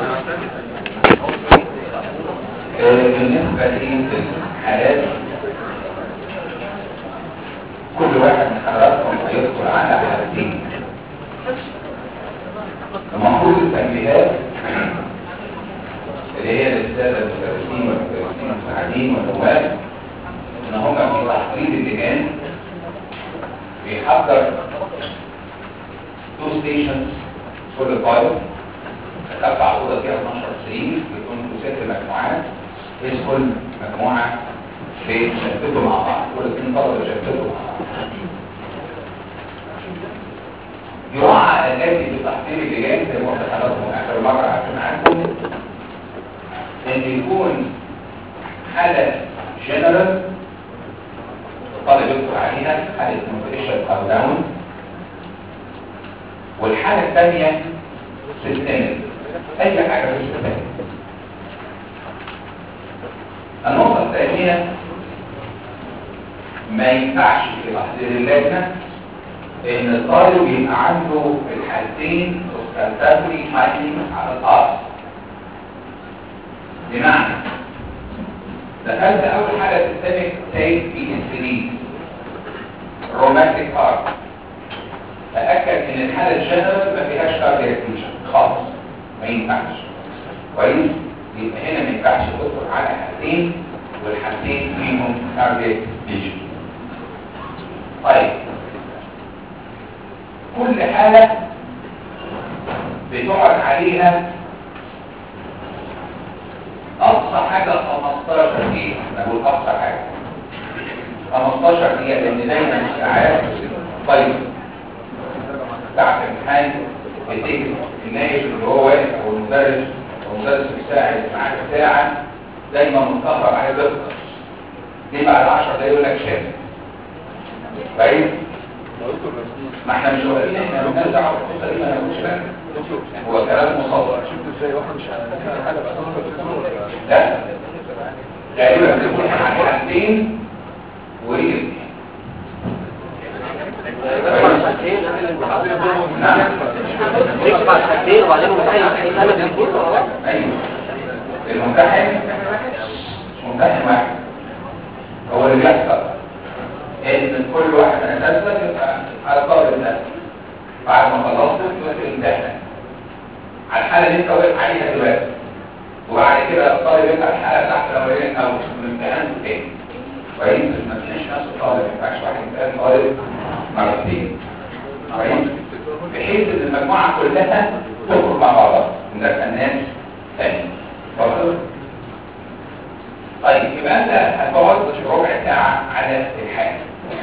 آه، بالنسبة للحالات كل واحد من حضراتكم هيدخل على حالتين المفروض التنبيهات اللي هي للسادة المدرسين والمدرسين المساعدين والنواب ان هم في تحضير اللجان بيحضر تو ستيشنز كل طالب تتبع اوضه فيها 12 سرير بيكون ست مجموعات بحيث كل مجموعه بيشتتوا مع بعض كل اثنين طلبه يشتتوا مع بعض يراعى الذي في تحضير اللجان زي ما قلت لحضراتكم اخر مره عشان معاكم ان يكون حاله جنرال الطالب يدخل عليها حاله كونفيشن او داون والحاله الثانيه سيستمك اي حاجه في السيستم النقطه الثانيه ما ينفعش في تحضير اللجنه ان الطالب يبقى عنده في الحالتين سبستانتري فايندينج على الارض بمعنى دخلت اول حاجه سيستمك سيد بي اس دي روماتيك هارت تاكد ان الحاله الجنرال ما فيهاش كاردياك خالص ما ينفعش كويس يبقى هنا ما ينفعش تدخل على حالتين والحالتين فيهم كاردياك ليجن طيب كل حالة بتقعد عليها أقصى حاجة 15 دقيقة أنا بقول أقصى حاجة 15 دقيقة لأن دايما ساعات طيب ساعة الامتحان بتيجي النايب اللي هو واقف أو المدرس أو المدرس المساعد معاك ساعة دايما متأخر عليه دقة دي بعد 10 دقايق يقول لك شاف كويس ما احنا مش واقفين احنا مالناش دعوه بالقصه دي ما نقولش بقى هو كلام مصور شفت ازاي واحد مش عارف حاجه بقى لا غالبا بنقول عن حالتين ورجل نعم نكتب على الحاجتين وبعدين المتحدث يسألك الكود ايوه الممتحن مش ممتحن واحد هو اللي بيحصل ان كل واحد من الناس يبقى على طالب ده بعد ما خلصت تروح تمتحن على الحاله اللي انت واقف عليها دلوقتي وبعد كده الطالب يبقى الحاله تحت الاولين او الامتحان الثاني كويس ما تنساش نفس الطالب ما ينفعش واحد يسال طالب مرتين كويس بحيث ان المجموعه كلها تخرج مع بعضها من الناس ثاني اتفضل طيب يبقى انت هتقعد ربع ساعه على الحاجه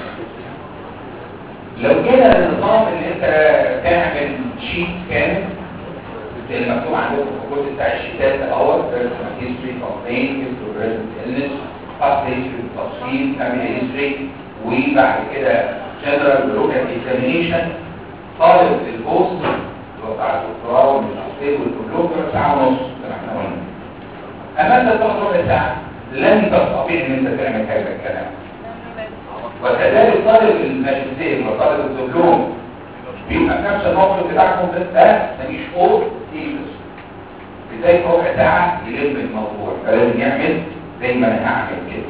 لو جينا للنظام اللي انت تعمل شيت كامل زي اللي مكتوب عندكم في الجزء بتاع الشيتات الاول personal history complaint history present illness past history تفصيل family history وبعد كده general local examination طالب البوست اللي هو بتاع الدكتوراه والماجستير والدبلوم ساعه ونص زي ما احنا قلنا اما انت تاخد ربع ساعه لن تستطيع ان انت تعمل هذا الكلام وكذلك طالب الماجستير وطالب الدبلوم بيبقى في نفس الموقف بتاعكم ده مفيش فوق تيجلس ازاي في ربع ساعه يلم الموضوع فلازم يعمل زي ما انا هعمل كده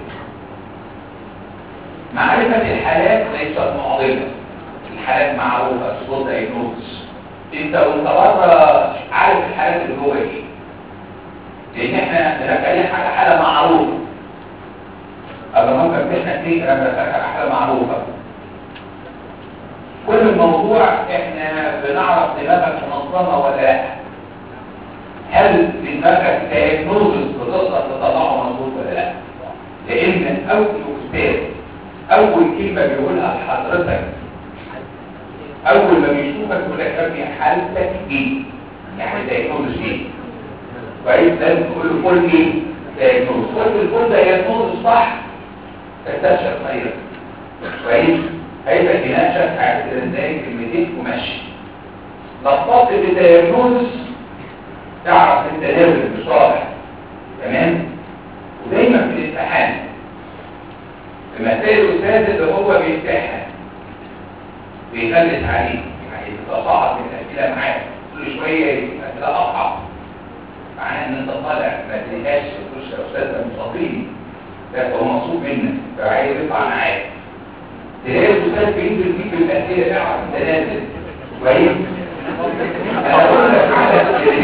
معرفه الحالات ليست معضله الحالات معروفه الصوت دايجنوز انت وانت بره عارف الحالات اللي جوه ايه لان احنا بنتكلم على حاله معروفه قبل ما ممكن احنا نيجي انا بنتكلم على حاله معروفه كل الموضوع احنا بنعرف دماغك منظمه ولا لا هل في دماغك دايجنوزس بتقدر تطلعه مظبوط ولا لا لان اول استاذ اول كلمه بيقولها لحضرتك اول ما بيشوفك يقول لك يا ابني حالتك ايه يعني دايجنوزس ايه كويس لازم تقول له كل ايه دايجنوز قلت الكل دايجنوز صح تستشعر خيرا كويس هيبقى يناقشك عارف ازاي كلمتين وماشي لخبطت بالدايجنوز تعرف انت نازل بصالح تمام ودايما في الامتحان لما تلاقي الاستاذ اللي هو بيمتحن بيغلس عليه يعني بيبقى صعب من الاسئله معاه كل شويه يبقى اسئله اصعب طالع ما تلاقيهاش تخش يا استاذ ده مصابيني ده هو مصروف منك فعايز يطلع معاك تلاقي الاستاذ بينزل فيك بالاسئله اعرف انت نازل كويس انا بقول لك على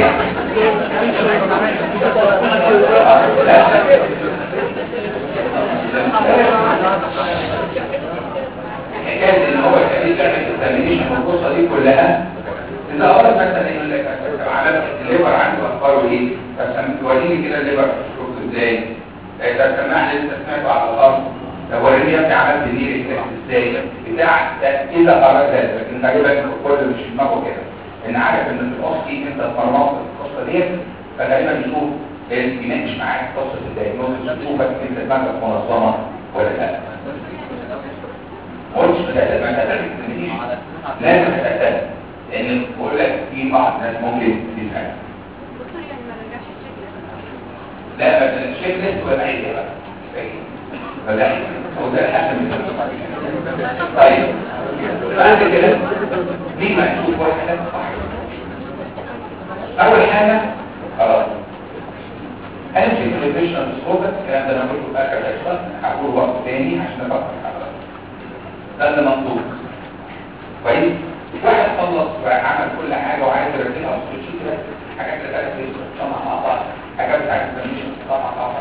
حكايه ان هو كان يعمل اكزامينيشن والقصه دي كلها اذا قرأت مثلا يقول لك طب عملت الليبر عنده اخباره ايه؟ طب سم- وريني كده الليبر شفته ازاي؟ طب سمعني اللي انت سمعته على الارض طب وريني يا ابني عملت نير اكتاس ازاي؟ بتاع ده اذا قرأت ذلك لكن خلي بالك الكل مش في دماغه كده ان عارف ان في الاصلي انت اتمرمطت في القصه ديت فغالبا يشوف يناقش معاك قصه الدايجنوستس يشوفك انت دماغك منظمه ولا لا ما قلتش لا ما تعترف لازم تتأكد لان بقول لك في بعض الناس ممكن تفهم دكتور يعني ما رجعش الشيك ليست لا بس الشيك ليست ولا اي بقى ولا هو ده الحل من طيب بعد كده ليه ما نشوف واحده اول حاجه خلاص انتي كليفيشن ديسوردر الكلام ده انا قلته في اخر حصه هقول وقت تاني عشان افكر حضرتك ده اللي مطلوب كويس واحد خلص وعمل كل حاجه وعايز يرتبها في الشيت كده حاجات اللي كانت بتطلع مع بعض حاجات بتاعت الكوميشن بتطلع مع بعض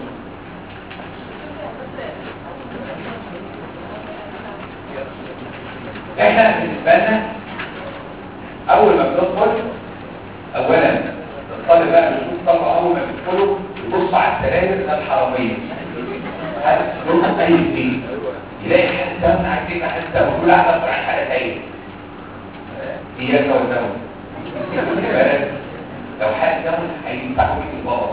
احنا بالنسبه لنا اول ما بندخل اولا الطالب بقى بيشوف طلبه اول ما بيدخلوا يبص على السراير ده الحراميه هذا يروح اي فيه يلاقي حد دم على الدنيا حتى وكل على طرح حلقتين اياك والدم لو حد دم هينفعوا بيك البابا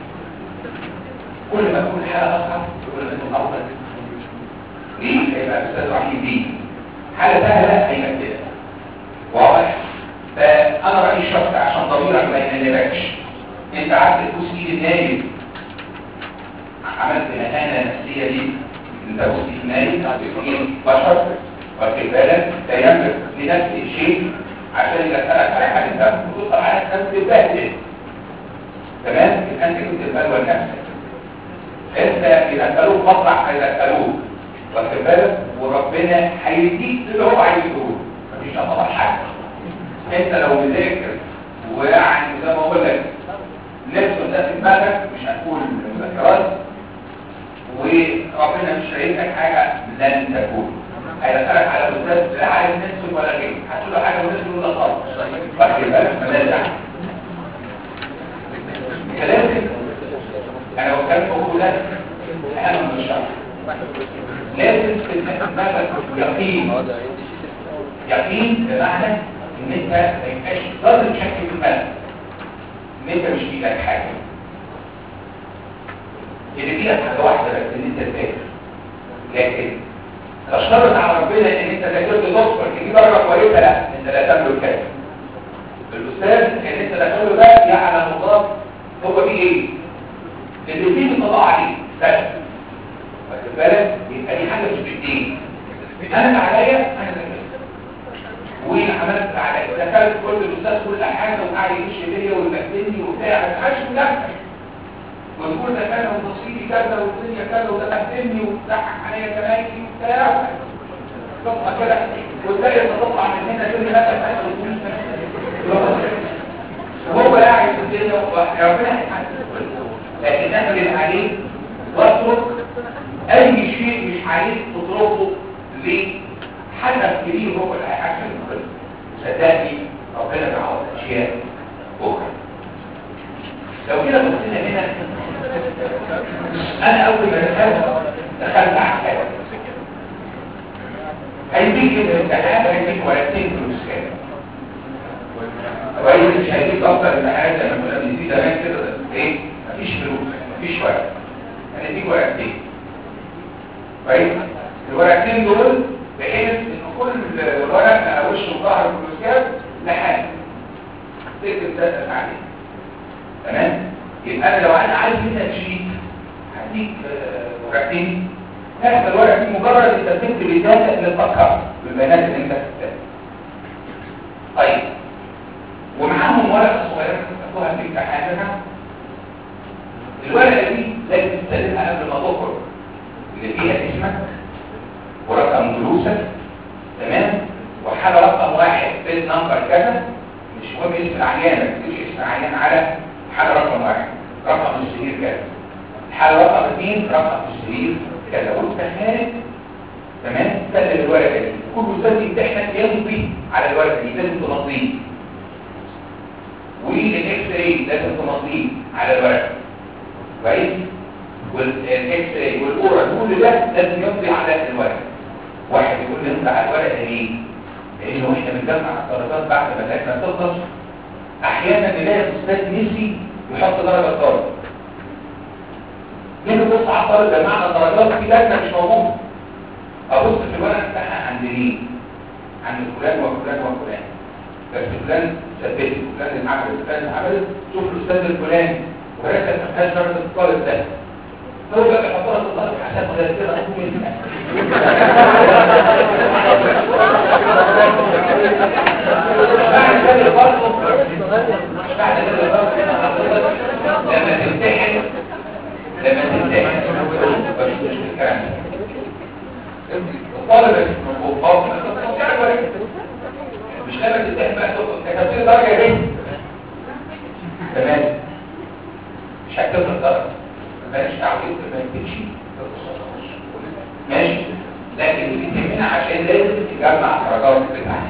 كل ما تكون حالة أصعب كل ما تكون أفضل ليه؟ هيبقى الأستاذ رحيم دي حالة سهلة هيمثلها واضح؟ فأنا رأيي الشخص عشان ضميرك ما يقلبكش أنت قعدت تبوس إيد النايم عملت مهانة نفسية ليك انت بص في نايم في بشر واخد بالك تيمم لنفس الشيء عشان يدخلك على حاجة انت بتوصل على نفس البهدل تمام؟ يبقى انت كنت البلوى لنفسك انت يدخلوك مطرح هيدخلوك واخد بالك وربنا هيديك اللي هو عايزه مفيش طبعا حاجه انت لو مذاكر ويعني زي ما بقول لك نفسه ده في دماغك مش هتقول المذكرات وربنا مش شايف لك حاجه لن تكون هيدخلك على الاستاذ لا عايز نفسه ولا غيره هتقول له حاجه ونفسه يقول لك خالص واخد بالك مالهاش دعوه كلام كده انا لو كان موجودا اهم من الشرع لازم في دماغك يقين يقين بمعنى ان انت ما يبقاش لازم تشكك في دماغك ان انت مش في ايدك حاجه اللي في ايدك حاجه واحده بس ان انت تذاكر لكن تشترط على ربنا ان انت ذاكرت تصبر تجيب درجه كويسه لا انت لا تملك كده الاستاذ اللي انت داخله ده يعلم مضاد هو فيه ايه اللي فيه بيطلع عليه بس واخد بالك يبقى دي حاجه مش بايديك انا اللي عليا انا ذاكرت وعملت على دخلت كل الاستاذ كل حاجه وقاعد يمشي بيا ويمثلني وبتاع ما تحاش بنفسك وتقول ده كذا وتصيبي كذا والدنيا كذا وده بهدلني وتضحك عليا زمايلي وبتاع تبقى كده وتلاقي تطلع من هنا تقول لي مثلا وهو قاعد في الدنيا وربنا هيحاسبه لكن اعمل عليه واترك اي شيء مش عليك تتركه لحدث كبير هو اللي هيحاسب الكل صدقني ربنا بيعوض اشياء اخرى لو كده بصينا هنا انا اول ما دخلت دخلت على حاجه هيديك الامتحان هيديك ورقتين فلوس كام كويس مش هيديك اكتر من حاجه زي ما كنا بنزيد زمان كده ايه مفيش فلوس مفيش ورق هنديك ورقتين كويس الورقتين دول بحيث ان كل ورق على وش وظهر الفلوسكاب لحاجه تكتب ده عليه تمام يبقى انا لو انا عايز منك شيء هديك آه، ورقتين تحت الورقه دي مجرد انت تكتب الداتا اللي تفكر بالبيانات اللي انت كتبتها طيب ومعاهم ورقه صغيره تكتبوها في امتحاننا حالة رقم واحد رقم السرير كذا الحالة رقم اثنين رقم السرير كذا وانت خارج تمام سلم الورقة دي كل أستاذ يمتحنك يمضي على الورقة دي لازم تمضيه والاكس راي لازم تمضيه على الورقة كويس والاكس راي والاورا كل ده لازم يمضي على الورقة واحد يقول لي امضي على الورقة ليه؟ لانه احنا بنجمع الدرجات بعد ما اللجنة تخلص احيانا نلاقي الاستاذ نسي يحط درجة طالب نيجي نبص على الطالب جمعنا الدرجات في لجنة مش موجودة ابص في الورقه بتاعها عند مين عند فلان وفلان وفلان بس فلان ثبت فلان اللي عمل فلان اللي عمل شوف الاستاذ الفلاني ورقه ما فيهاش درجه الطالب ده هو بقى يحطها في الطالب حسب مذاكره بعد كده برضه بعد كده برضه لما تمتحن لما تمتحن مش الكلام ده الطالب الكفار مش لما تنتهي بقى كتبت لي درجه يا بنت تمام مش هكتب درجه ماليش دعوه ما تمشي ماشي لكن اللي بيهمنا عشان لازم تجمع الدرجات بتاعتك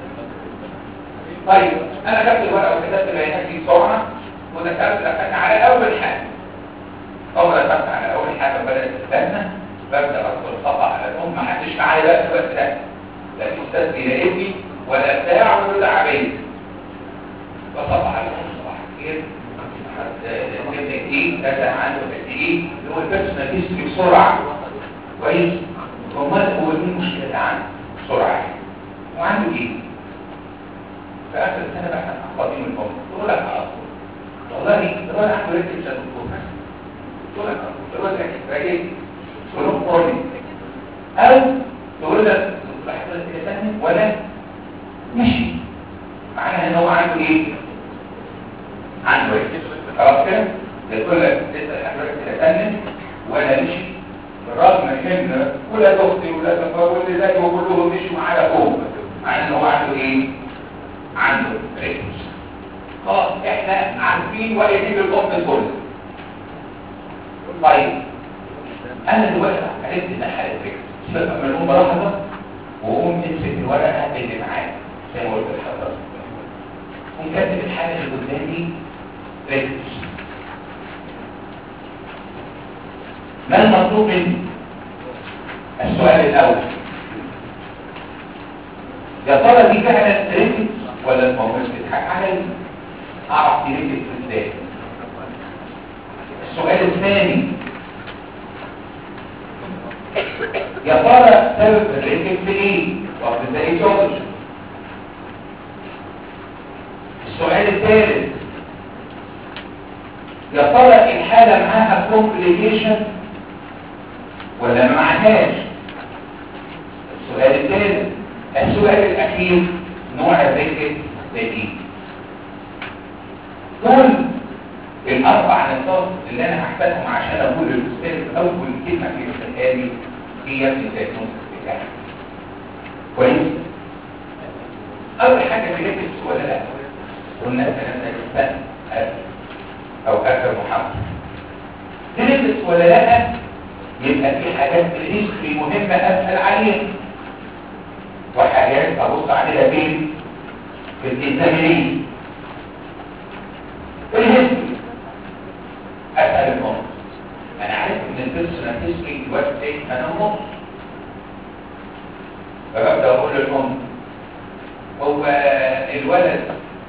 طيب انا خدت الورقه وكتبت البيانات دي بسرعه ودخلت دخلت على اول حاجه اول ما دخلت على اول حاجه بدات تستنى ببدا ادخل صفحه على الام ما حدش معايا بقى في الوقت ده لا الاستاذ بيراقبني ولا بتاع ولا عبيد بصفح على الام صباح الخير ابنك ايه كذا عنده قد ايه اللي هو البيرسونال هيستوري بسرعه كويس امال هو ايه المشكله اللي عنده بسرعه وعنده ايه في اخر السنه بقى احنا فاضيين الام تقول لك اه والله الواد عنده ريت مش هتدخل تقول لك اه الواد راجل تقول فاضي او تقول لك لحظه كده ثانيه ولا مشي معناها ان هو عنده ايه عنده ايه خلاص كده يقول لك لسه حضرتك كده ثانيه ولا مشي بالرغم من ان ولاد اختي ولاد اخويا واللي زيه كلهم مشوا معايا فوق مع ان هو عنده ايه عنده ريكوس خلاص احنا عارفين وقايلين الام الكل طيب انا دلوقتي عرفت ان حاله ريكوس سيبك من الام لحظه وقوم امسك الورقه اللي معايا زي ما قلت لحضرتك قوم كاتب الحاجه اللي قدامي ريكوس ما المطلوب مني السؤال الاول يا ترى دي فعلا ريكوس ولا الموضوع بتضحك عليا اعرف دي ريكوس ازاي السؤال الثاني يا ترى سبب الريكوس ايه وفي ازاي تشوفش السؤال الثالث يا ترى الحالة معاها كومبليكيشن ولا ما معهاش السؤال الثالث السؤال الأخير نوع الريكت ده ايه دول الأربع نقاط اللي أنا هحتاجهم عشان أقول للأستاذ أول كلمة في السؤال هي الدايجنوستس بتاعي كويس أول حاجة في ريكت ولا لا قلنا الكلام ده الإنسان او اخر محمد تلبس ولا لا يبقى في حاجات في الهيستوري مهمة اسأل عليها وحاجات ابص عليها فين في الانتاجرين في الهيستوري اسأل الام انا عارف ان البيرسونال هيستوري الوقت انا ونص فببدا اقول للام هو الولد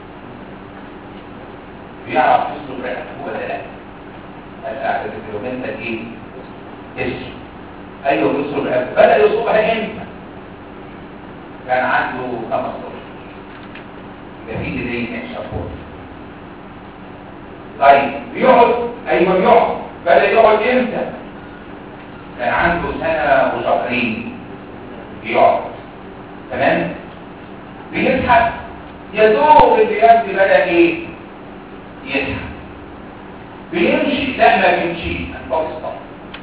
بيعرف يسلب رئته ولا لا اساعد الكيلومتر ايه اسم ايوه يسلب رئته بدا يصوبها امتى كان عنده 15 يبقى في ديلي ان سبورت طيب بيقعد ايوه بيقعد بدا يقعد امتى كان عنده سنه وشهرين بيقعد تمام بيضحك يا دوب الايام دي بدا ايه يضحك بيمشي لا ما بيمشيش انفاق الصف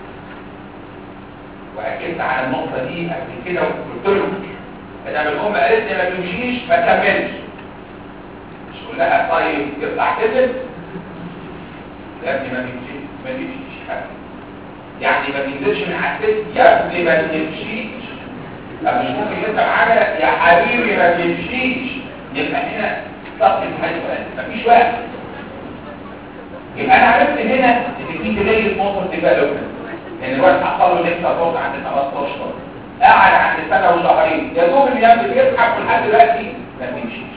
واكدت على النقطه دي قبل كده وقلت له ادام الام قالت لي ما بيمشيش ما كملش مش قول لها طيب يطلع كذب يا ابني ما بيمشيش ما بيمشيش حاجه يعني ما بينزلش من على الست يا ابني ما بيمشيش طب مش ممكن انت معانا يا حبيبي ما بيمشيش يبقى هنا صف الحاجه مفيش وقت يبقى انا عرفت هنا ان في ديلي موتور ديفلوبمنت ان الواد حصل له لسه صوت عند 15 قاعد عند سنه وشهرين يا دوب اللي بيضحك ولحد دلوقتي ما بيمشيش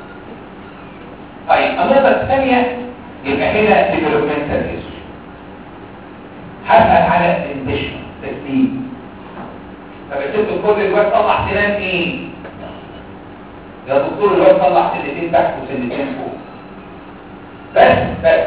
طيب النقطه الثانيه يبقى هنا ديفلوبمنتال هيستوري هسال على انديشن تسليم فبتشوف كل الواد طلع سنان ايه يا دكتور الواد طلع سنتين تحت وسنتين فوق بس بس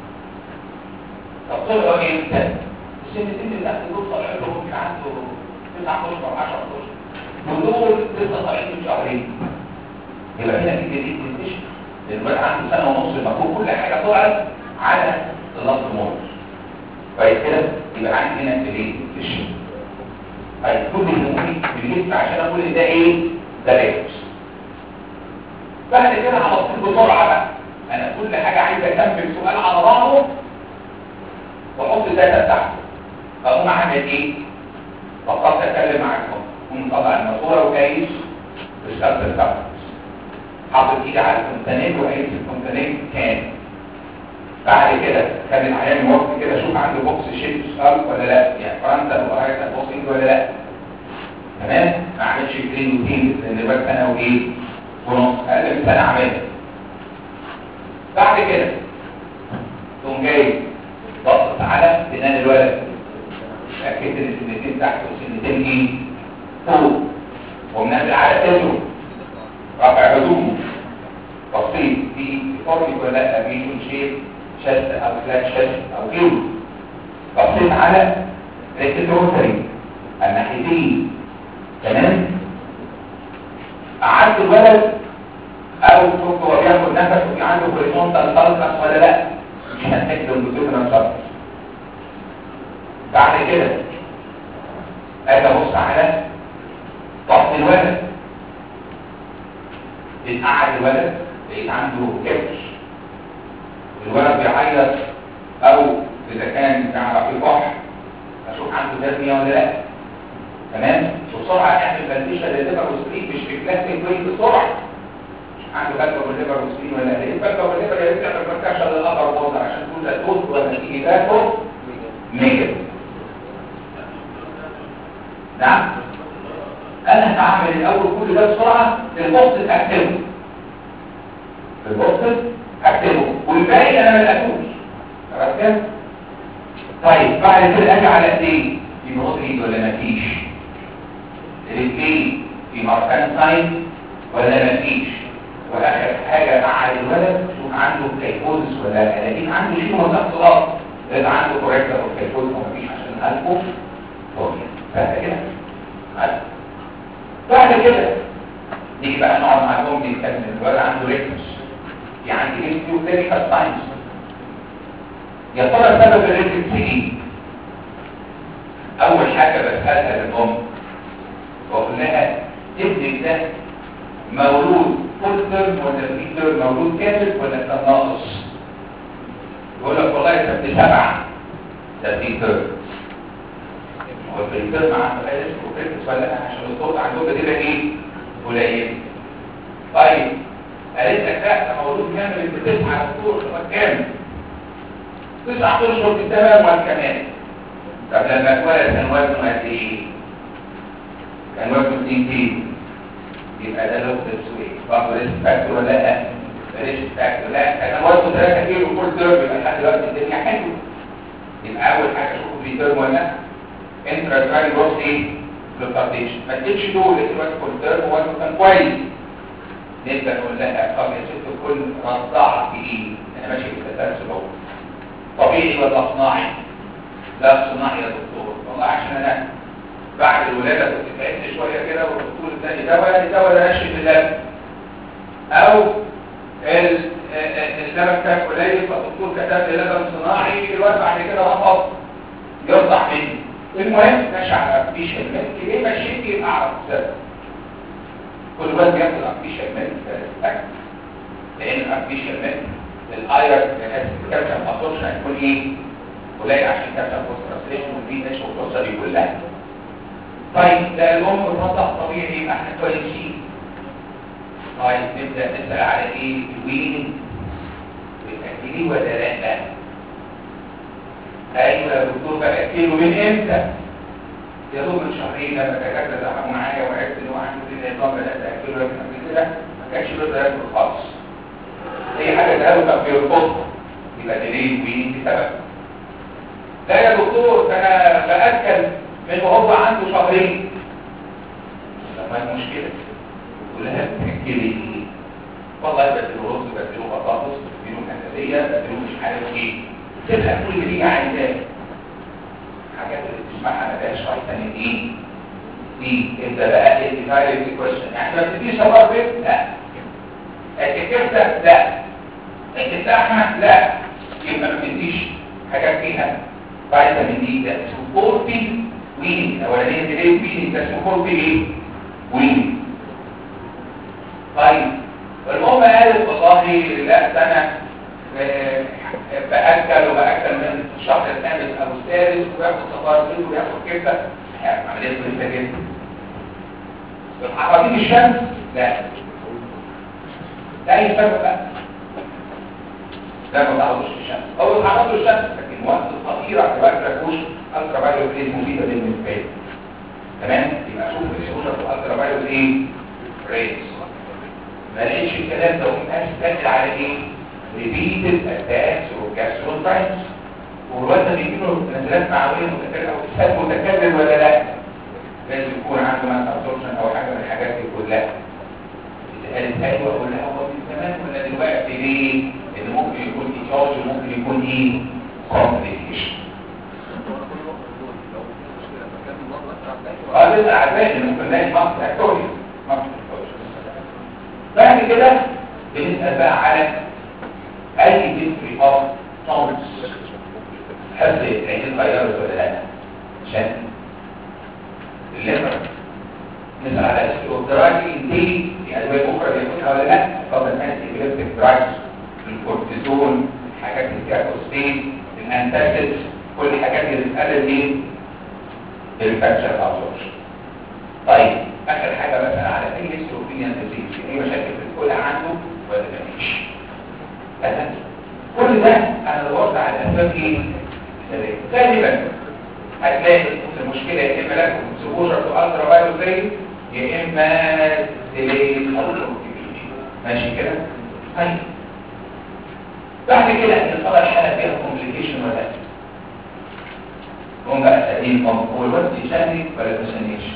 طب طلعوا امتى السنتين اللي تحت دول طالعين له ممكن عنده 9 اشهر 10 اشهر ودول لسه طالعين من شهرين يبقى هنا في جديد انديشن الواد عنده سنه ونص المفروض كل حاجه طلعت على اللفظ موت كويس كده يبقى عندي هنا الايه انديشن طيب كل اللي بالجسم عشان اقول ان ده ايه ده ريكس بعد كده على طول بسرعه بقى انا كل حاجه عايز اكمل سؤال على بعضه واحط الداتا بتاعته فاقوم اعمل ايه فقط اتكلم معاكم اقوم طبعا الماسوره وقايس بالشرط الكابتن حاطط ايدي على الكونتينير وقايس الكونتينير كام بعد كده خلي العيان يوقف كده اشوف عنده بوكس شيب سكال ولا لا يعني فرنسا وهايتا بوكسنج ولا لا تمام ما اعملش جرين روتين لان بقى سنه وايه ونص اقل من سنه اعملها بعد كده تقوم جاي بصت على سنان الولد اتاكدت ان السنتين تحت والسنتين ايه فوق ومنزل على صدره رافع هدومه بسيط في فورمي ولا لا بيكون شيء شست او فلات شست او كيلو بصيت على ريكتروتري الناحيتين تمام قعدت الولد او شفت هو بياخد نفس وفي عنده هوريزونتال سالكس ولا لا مش هنحتاج لونجيتودينال سالكس بعد كده اجي ابص على ضغط الولد اتقعد الولد لقيت عنده كبش الولد بيعيط او اذا كان يعرف يكح اشوف عنده تسميه ولا لا تمام بسرعه اعمل بلديشه للليفر والسكرين مش في كلاسيك وين بسرعه عنده بلبه والليفر والسكرين ولا لا ايه بلبه والليفر يا ريت تعمل بركشه للابر ووضع عشان تكون لا توز ولا تيجي تاكل نيجاتيف نعم انا هعمل الاول كل ده بسرعه للبوست اكتبه البوست اكتبه والباقي انا ما لقيتوش خلاص كده طيب بعد كده اجي على ايديه في نقط ايد ولا مفيش رجلين في ماركان ساين ولا مفيش واخر حاجه مع الولد شوف عنده كيفوزس ولا الاقيه عنده شيء متخصصات اذا عنده كوريكتور او كيفوز ومفيش عشان قلبه فوبيا فاهم كده عارف. بعد كده نيجي بقى نقعد مع الام نتكلم الولد عنده ريكتس يعني هيستي وكلينيكال ساينس يا ترى سبب الريكتس ايه اول حاجه بسالها للام بقول لها ابنك ده مولود فول تيرم ولا بري تيرم مولود كامل ولا كان ناقص يقول لك والله ده ابن سبعه ده بري تيرم هو البري تيرم عنده اي ريسك وكريتس ولا لا عشان الصوت عندهم كده ايه قليل طيب قالت لك لا ده مولود كامل انت تسعه شهور كامل تسعة اشهر بالتمام والكمال طب لما اتولد كان وزنه قد ايه؟ كان وزنه 2 كيلو يبقى ده لوكس سويت برضه ريسك فاكتور ولا لا؟ ريسك فاكتور لا كان وزنه 3 كيلو كل ترم يبقى لحد دلوقتي الدنيا حلوه يبقى اول حاجه شوفوا في ترم ولا انترا تراي روس ايه؟ فلوكاتيشن ما تديش دول لقيت الوقت كل ترم وزنه كان كويس نبدا نقول لها طب يا ست الكل رضعت ايه؟ انا ماشي في التسلسل اهو طبيعي ولا صناعي؟ لا صناعي يا دكتور والله عشان انا بعد الولاده كنت تعبت شويه كده والدكتور اداني دواء الدواء ده نشف اللبن او ال- اللبن كان قليل فالدكتور كتب لي لبن صناعي الواد بعد كده رفض يرضع مني المهم ماشي على ابليشن ميلك ليه مشيت يبقى اعرف السبب كل واد بياخد ابليشن ميلك لان الابليشن ميلك الايرون الكالسيوم ابسوربشن ابسوربشن هيكون ايه قليل عشان كابتن فوسفورسيشن والبي اتش والقصه دي كلها طيب ده الام بتنطق طبيعي يبقى احنا كويسين طيب نبدا نسال على ايه الوين بتاكليه ولا لا ايوه يا دكتور باكله من امتى يا دوب من شهرين لما الدكاتره دخلوا معايا وعرفت ان هو عنده كده نظام بدات اكله لكن قبل كده ما كانش بيقدر ياكل خالص اي حاجه تقاله كان بيرفضها يبقى دليل وين بسبب لا يا دكتور ده انا باكل من وهو عنده شهرين لما المشكله تقول لها بتاكلي ايه والله بديله رز بديله بطاطس بديله كنزيه بديله مش عارف ايه تبقى كل اللي هي عايزاه حاجات اللي بتسمعها ما فيهاش فيتامين ايه دي انت بقى الديفايد كويشن يعني ما بتديش صبار بيت لا الكبده لا اللحمه لا يبقى ما بتديش حاجات فيها فيتامين دي ده اسمه كورتي وين الاولانيه دي ليه وين ده اسمه كورتي ايه وين طيب والمهم قالت والله لا ده انا آه، باكل وباكل من الشهر الخامس او السادس وباخد صفار بيض وباخد كبده يعني عمليه كويسه جدا بتعرضين الشمس لا لا اي سبب بقى لا ما تعرضوش الشمس او تعرضوا الشمس لكن وقت الخطيره في وقت تكون الترا فايروس ايه مفيده بالنسبه لي تمام يبقى شوف الاكسبوجر في الترا فايروس ايه ريس ما لقيتش الكلام ده ومقاس داخل على ايه ريبيتد اتاكس وكاسروتايتس والواد ده بيجي له نزلات معويه متكرره او اسهال متكرر ولا لا لازم يكون عنده مثلا ابسوربشن او حاجه من الحاجات دي كلها اذا قالت ايوه اقول لها هو من زمان ولا دلوقتي ليه؟ لان ممكن يكون ايجاج وممكن يكون ايه؟ كومبليكيشن اه لسه عارفين ان ممكن نلاقي مصر فاكتوريال مصر فاكتوريال بعد كده بنسال بقى على اي هيستوري اوف تومس حس العين اتغيرت ولا لا عشان الليفر نسال على الاستروكتراجي انتي في ادويه اخرى بياخدها ولا لا طب الانتي بيليبتيك دراجز الكورتيزون الحاجات الكاركوستين الانتاسيدز كل الحاجات اللي بتقلل ايه الفاكشر ابسوربشن طيب اخر حاجه مثلا على اي هيستروبينيان ديزيز اي مشاكل بتقولها عنده ولا مفيش مثلا كل ده انا دورت على الاسباب ايه غالبا هتلاقي المشكله يا اما لكم سبوجر تو الترا فايروس يا اما ديلي ماشي كده طيب بعد كده يا ترى الحاله فيها كومبليكيشن ولا لا هم بقى سألين هو الوقت يشنج ولا تشنجش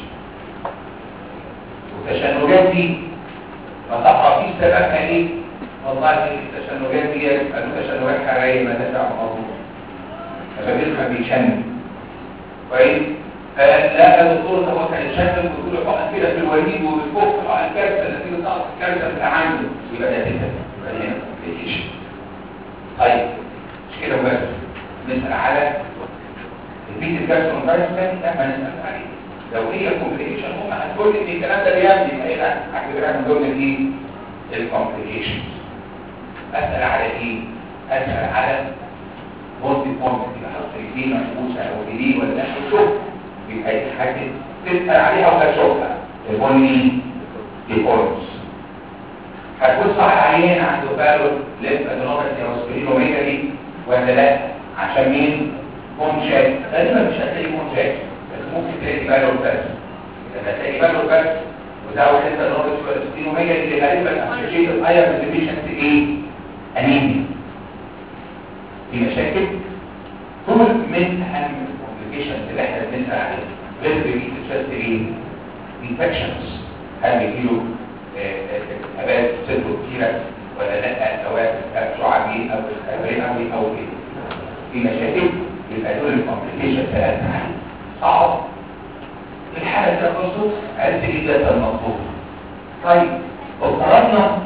والتشنجات دي ما تعرف في سببها ايه والله التشنجات دي قالوا تشنجات حراريه ما تدفع موضوع فبيسمع بيشنج كويس فلا الدكتور هو كان يشنج ويقول له حقن كده في الوريد وبالفوق حقن كارثه نتيجه نقص الكارثه اللي عنده يبقى ده كده يبقى هنا كومبليكيشن طيب مش كده بس نسال على البيت الكالسيوم دايستان ده ما نسال عليه لو هي كومبليكيشن هم هتقول لي الكلام ده بيعمل ايه لا هعتبرها من ضمن الايه الكومبليكيشن اسال على ايه اسال على مولتي بوينت يبقى حط دي محبوسه او دي ولا لا شوف يبقى دي حاجه تسال عليها وهتشوفها البني دي بوينتس هتبص على عيان عنده بالو لسه ادينوباثي او سبرينوميجالي ولا لا عشان مين منشات غالبا مش هتلاقي منشات بس ممكن تلاقي بالو بس لما تلاقي بالو بس وده واحد ادينوباثي ولا سبرينوميجالي اللي غالبا اسوشيتد ايرون ديفيشنسي ايه انيميا في مشاكل دول من اهم الكومبليكيشنز اللي احنا بنسال عليها غير بيجي تشست ايه انفكشنز هل بيجيله ابات صدره كتيرة ولا لا سواء شعبي او رئوي او كده في مشاكل يبقى دول الكومبليكيشن ثلاثة صعب في الحالة دي برضه عرفت ايه ده المطلوب طيب افترضنا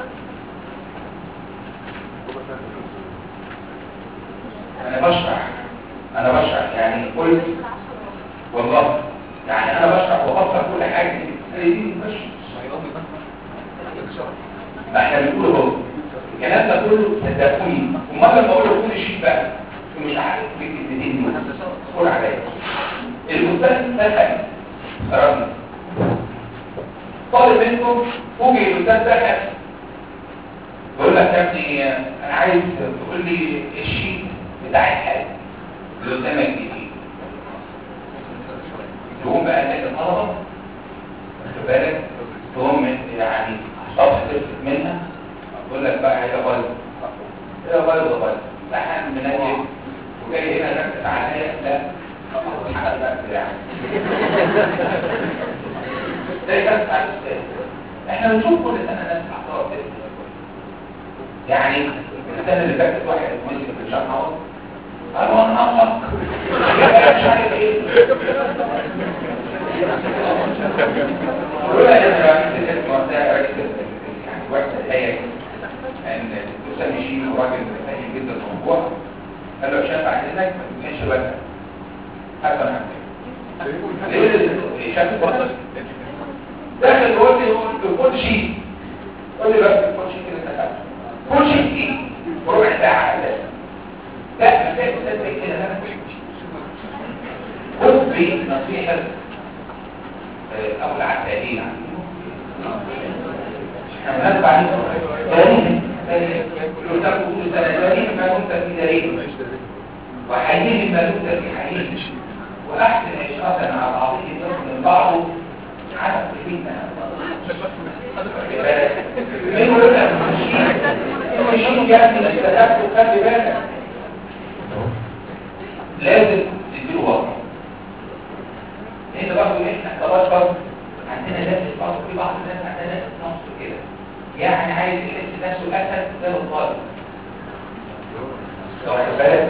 انا بشرح انا بشرح يعني قلت والله يعني انا بشرح وبفسر كل حاجه دي دي مش ما احنا بنقول اهو الكلام ده كله صدقوني امال لما اقول له كل شيء بقى مش عارف في الكلمتين دول قول عليا الاستاذ دخل خرجنا طالب منكم فوجئ الاستاذ دخل بقول لك يا ابني انا عايز تقول لي الشيت بتاع الحاجه اللي قدامك دي تقوم بقى تلاقي الطلبه واخد بالك تقوم يعني صفحه تفلت منها اقول لك بقى هي بايظه هي بايظه بايظه لحن منجم وجاي هنا ركز عليا لا حاجه بقى يعني ده يركز على الاستاذ احنا بنشوف كل سنه ناس اعضاء كده يعني السنه اللي فاتت واحد مسك في الشنطه قالوا انا اصلا مش عارف ايه ولا انا رئيس الاسم وقتها رئيس يعني وقت الهيئه ان الاستاذ يشيل راجل فاهم جدا الموضوع قال له يا شاف عايزك ما تبقاش بقى حسن ليه شاف داخل يقول لي كل شيء قول لي بس كل شيء كده كتبت كل شيء ايه ربع ساعه اساسا لا مش زي الاستاذ زي كده لا خد بنصيحه ابو العسالين احنا بنتبع دليل لو تاخد كل سنه دليل ما كنت في دليل وحيين ما كنت في حيين واحسن اشراطا على بعضهم من بعضه عدد فينا من يقول لك المشين يا ابني استدعت وخلي بالك لازم تديله وقت لان برضه احنا كبشر عندنا ناس برضه في بعض الناس عندنا ناس نص كده يعني عايز يحس نفسه اسد زي الطالب واخد بالك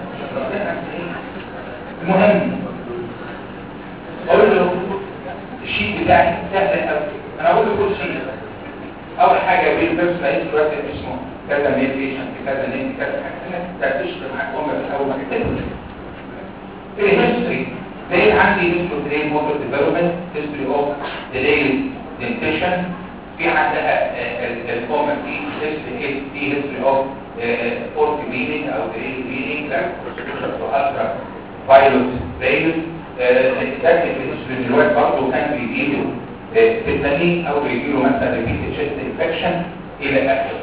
المهم اقول له الشيء بتاعي سهل قوي انا اقول له كل شيء اول حاجه بين بيرسون رئيس الوقت اسمه كذا ميديشن كذا نيم كذا حاجه ده تشتغل معاك هم في الاول ما تكتبش الهيستوري لقيت عندي هيستوري ترين موتور ديفلوبمنت هيستوري اوف ديلي دنتيشن في عندها الكومن دي هيستوري دي هيستوري اوف فورت مينينج او ديلي مينينج لا تو الترا فايلوت فيلوت الكتاب في الهيستوري دلوقتي برضه كان بيجيله في التنين او بيجيله مثلا ريبيت تشيست انفكشن الى اخره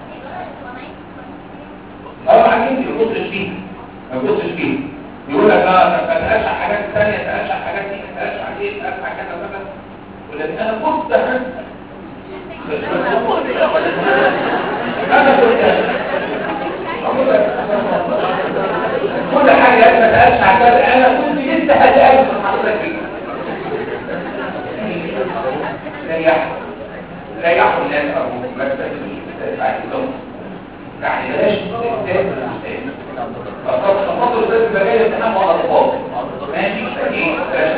اه عايزين ما يبصش فيه ما يبصش فيه يقول لك اه طب ما تقاش على حاجات ثانيه تقاش على حاجات دي ما تقاش على ايه تقاش على كذا كذا ولكن انا كنت انا كنت كل حاجه ما تقاش على كذا انا كنت لسه هتقابل حضرتك ريح ريحوا الناس ابوك ما تستفيدوش بعد كده يعني بلاش تستاذ فقط خطط الاستاذ بجاي امتحان على الفاضي ماشي ايه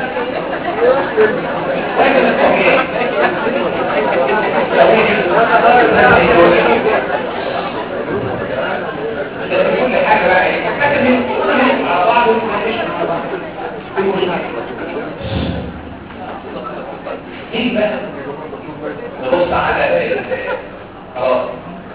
لكن الطبيعي كل حاجه بقى ايه لكن على بعض ايه بقى نبص على خلاص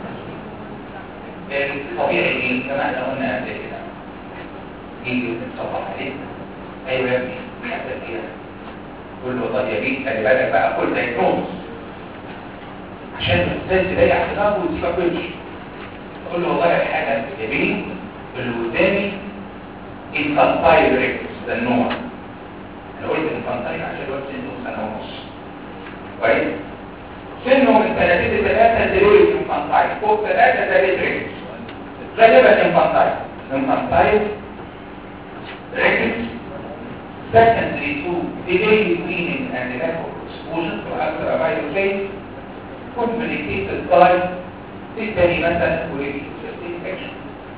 الطبيعي دي كما احنا قلنا قبل كده يجي يتصفح عليك ايوه يا ابني حتى فيها قول له طب يا بيه خلي بالك بقى كل ده يكون عشان الاستاذ تريح دماغه وتسيبك ويمشي قول له والله الحاجه يا بيه اللي قدامي انفانتايل ريكس ده النوع انا قلت انفانتايل عشان الوقت عنده سنه ونص كويس سنه من سنتين لثلاثه دلوقتي انفانتايل فوق ثلاثه ده ريكس غالبا انفانتايل انفانتايل ريكس secondary to delayed weaning and lack of exposure to ultraviolet rays complicated by بالتالي مثلا وليك infection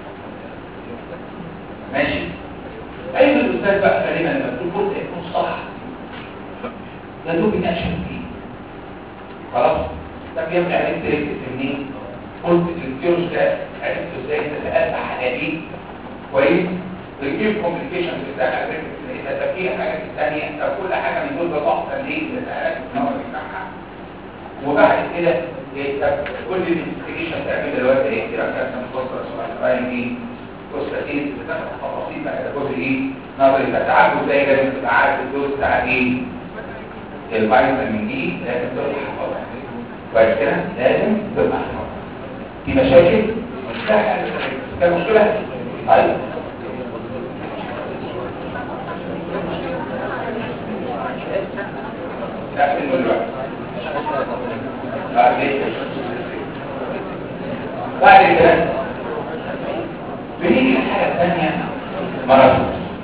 ماشي ايضا الاستاذ بقى غالبا لما تقول قلت يكون صح ده دوب نشأ فيه خلاص طب يا ابني عرفت ركبت منين قلت الكيروس ده عرفت ازاي تتأثر على ايه كويس الكيف كومبليكيشن بتاعها ركبت اذا طب ايه حاجه ثانيه طب كل حاجه من دول بتحصل ليه بتعرف النوع بتاعها وبعد كده ايه طب كل الانفستيجيشن تعمل دلوقتي ايه كده كان مفصل سؤال ايه كوستاتين بتاخد تفاصيل بقى ده جزء ايه نظري فتعالوا ازاي لازم تبقى عارف الدوز بتاع ايه الفيتامين دي لازم تبقى حافظها كويس كده لازم تبقى حافظها في مشاكل لا حاجه كان مشكله طيب لا في دلوقتي بعد كده بعد كده بنيجي للحاجه الثانيه مرض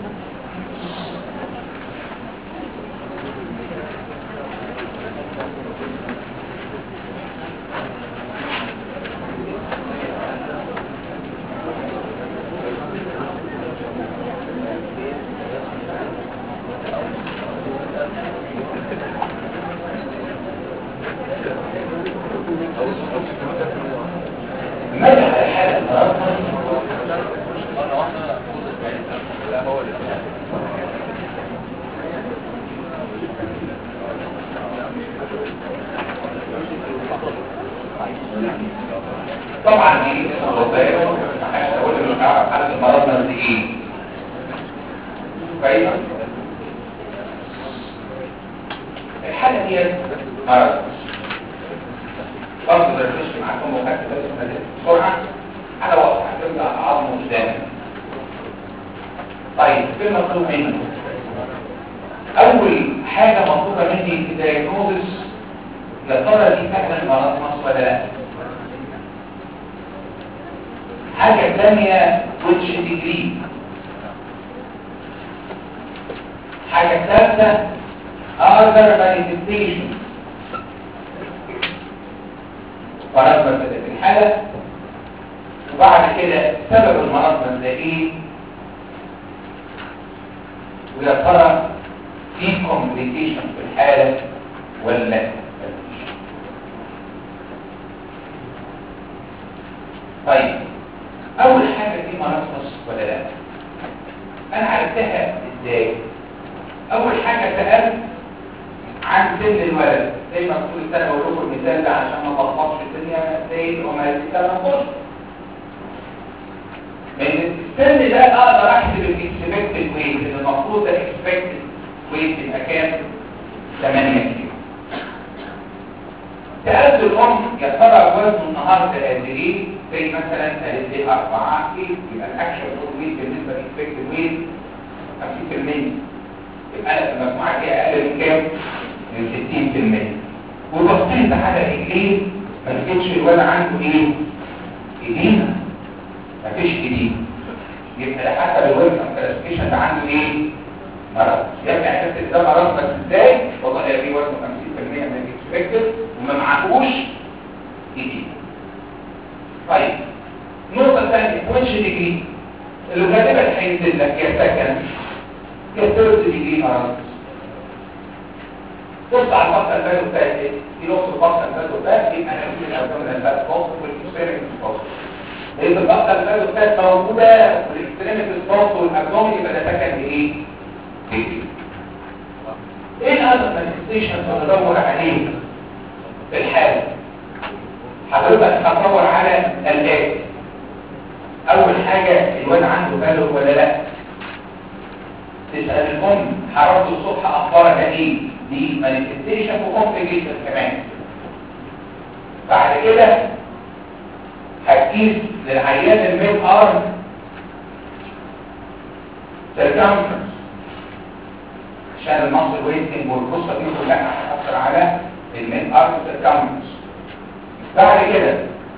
ماذا على حالة مرض طبعا دي الوظائف ما حدش اقول انه نعرف حالة مرضنا دي ايه كويس الحالة دي مرض برضه درسش معاكم وخدت بس بسرعة على وقت هتبدأ عظم قدامك طيب ايه المطلوب مني اول حاجة مطلوبة مني في دايجنوزس يا ترى دي فعلا مرض مصر ولا لا حاجة ثانية which degree حاجة ثالثة other manifestation فرضنا كده في الحالة وبعد كده سبب المرض ده ايه ويا ترى في كومبليكيشن في الحالة ولا مفيش طيب اول حاجة في مرض نص ولا لا انا عرفتها ازاي اول حاجة سألت عن سن الولد زي ما طول السنة بقول لكم المثال ده عشان ما تلخبطش الدنيا زي وما يتكلم من السن ده اقدر احسب الاكسبكتد ويت اللي المفروض ده اكسبكتد ويت يبقى كام 8 كيلو سألت الأم يا ترى وزنه النهارده قد إيه؟ زي مثلا قالت لي 4 كيلو يبقى الأكشن ويت بالنسبة للإكسبكتد ويت 50% يبقى أنا في المجموعة دي أقل من كام؟ من 60% وبصيت على رجليه ما لقيتش الولد عنده إيه؟ إيدينا مفيش إيدينا يبقى ده حسب الوزن كلاسيفيكيشن ده عنده إيه؟ مرض يبقى احساس ده مرض بس ازاي؟ والله يا بيه وزنه 50% من الاكسبكتد وما معهوش إيدينا طيب النقطة الثانية ويتش ديجري اللي غالبا هينزل لك يا سكن يا ثيرد ديجري مرض بص على البطن البالو بتاعت ايه؟ في نقطة البطن البالو بتاعت يبقى هنقول الأبدومين البالو بوست والإكسبيرمنت بوست لأن البطن البالو بتاعت موجودة والإكسبيرمنت بوست والأبدومين يبقى ده سكن إيه؟ ديجري ايه الأدر مانيفستيشنز اللي بدور عليه في الحالة؟ حضرتك هتدور على الآتي أول حاجة الواد عنده بالغ ولا لا تسأل الأم حرارته الصبح أخبارها إيه دي مانيفستيشن وكومبليكيشن كمان بعد كده هتقيس للعيان الميل ارم سيركمفرنس عشان المصل ويتنج والقصه دي كلها هتاثر على الميل ارم سيركمفرنس بعد كده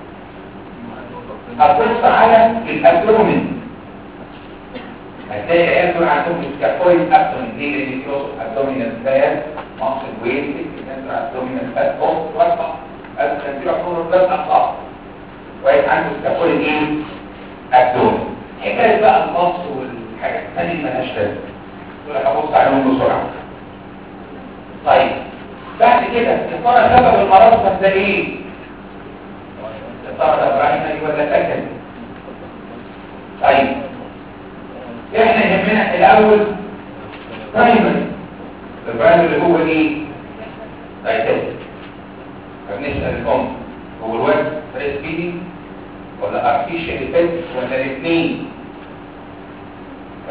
هتبص على الابدومين هتلاقي العيال دول عندهم سكافويد ابدومين ليه لان في وسط ابدومينال فات مصل ويتنج الانتر ابدومينال فات اوف وسط الانتيريور كورنر ده اخطاء كويس عنده سكافويد ايه ابدومين حكايه بقى النص والحاجات الثانيه اللي مالهاش لازمه دول هبص عليهم بسرعه طيب بعد كده يا ترى سبب المرض ده ايه يا ترى ده برايمري ولا سكندري طيب احنا يهمنا الاول برايمري البرايمري اللي هو ايه دايتيتك فبنسال الام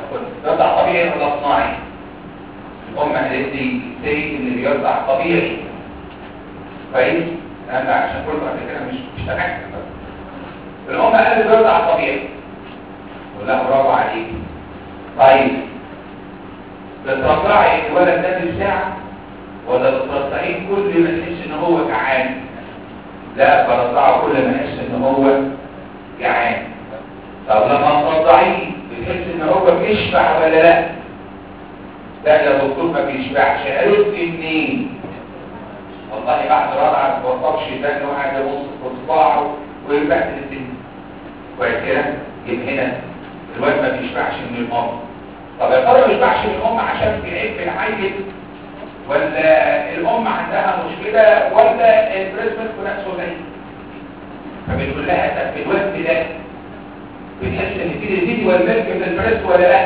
بيرضع طبيعي ولا صناعي الام قالت لي سي ان بيرضع طبيعي كويس انا عشان كل واحد كده مش مش تمام الام قالت بيرضع طبيعي ولا برافو عليك طيب بترضعي الولد ده بالساعه ولا بترضعيه كل ما تحس ان هو جعان لا برضعه كل ما احس ان هو جعان طب لما ترضعيه بتحس ان هو بيشبع ولا لا لا يا دكتور ما بيشبعش عرفت منين والله بعد رضعه ما توقفش ده وقعد يبص في صباعه ويبهدل الدنيا كويس كده يبقى هنا الواد ما بيشبعش من الام طب يا ترى ما بيشبعش من الام عشان بيعيب في العيل ولا الام عندها مشكله ولا البريزمنت نفسه زي فبنقول لها طب في الوقت ده بتحس ان في ريزيدي والملك من البريست ولا لا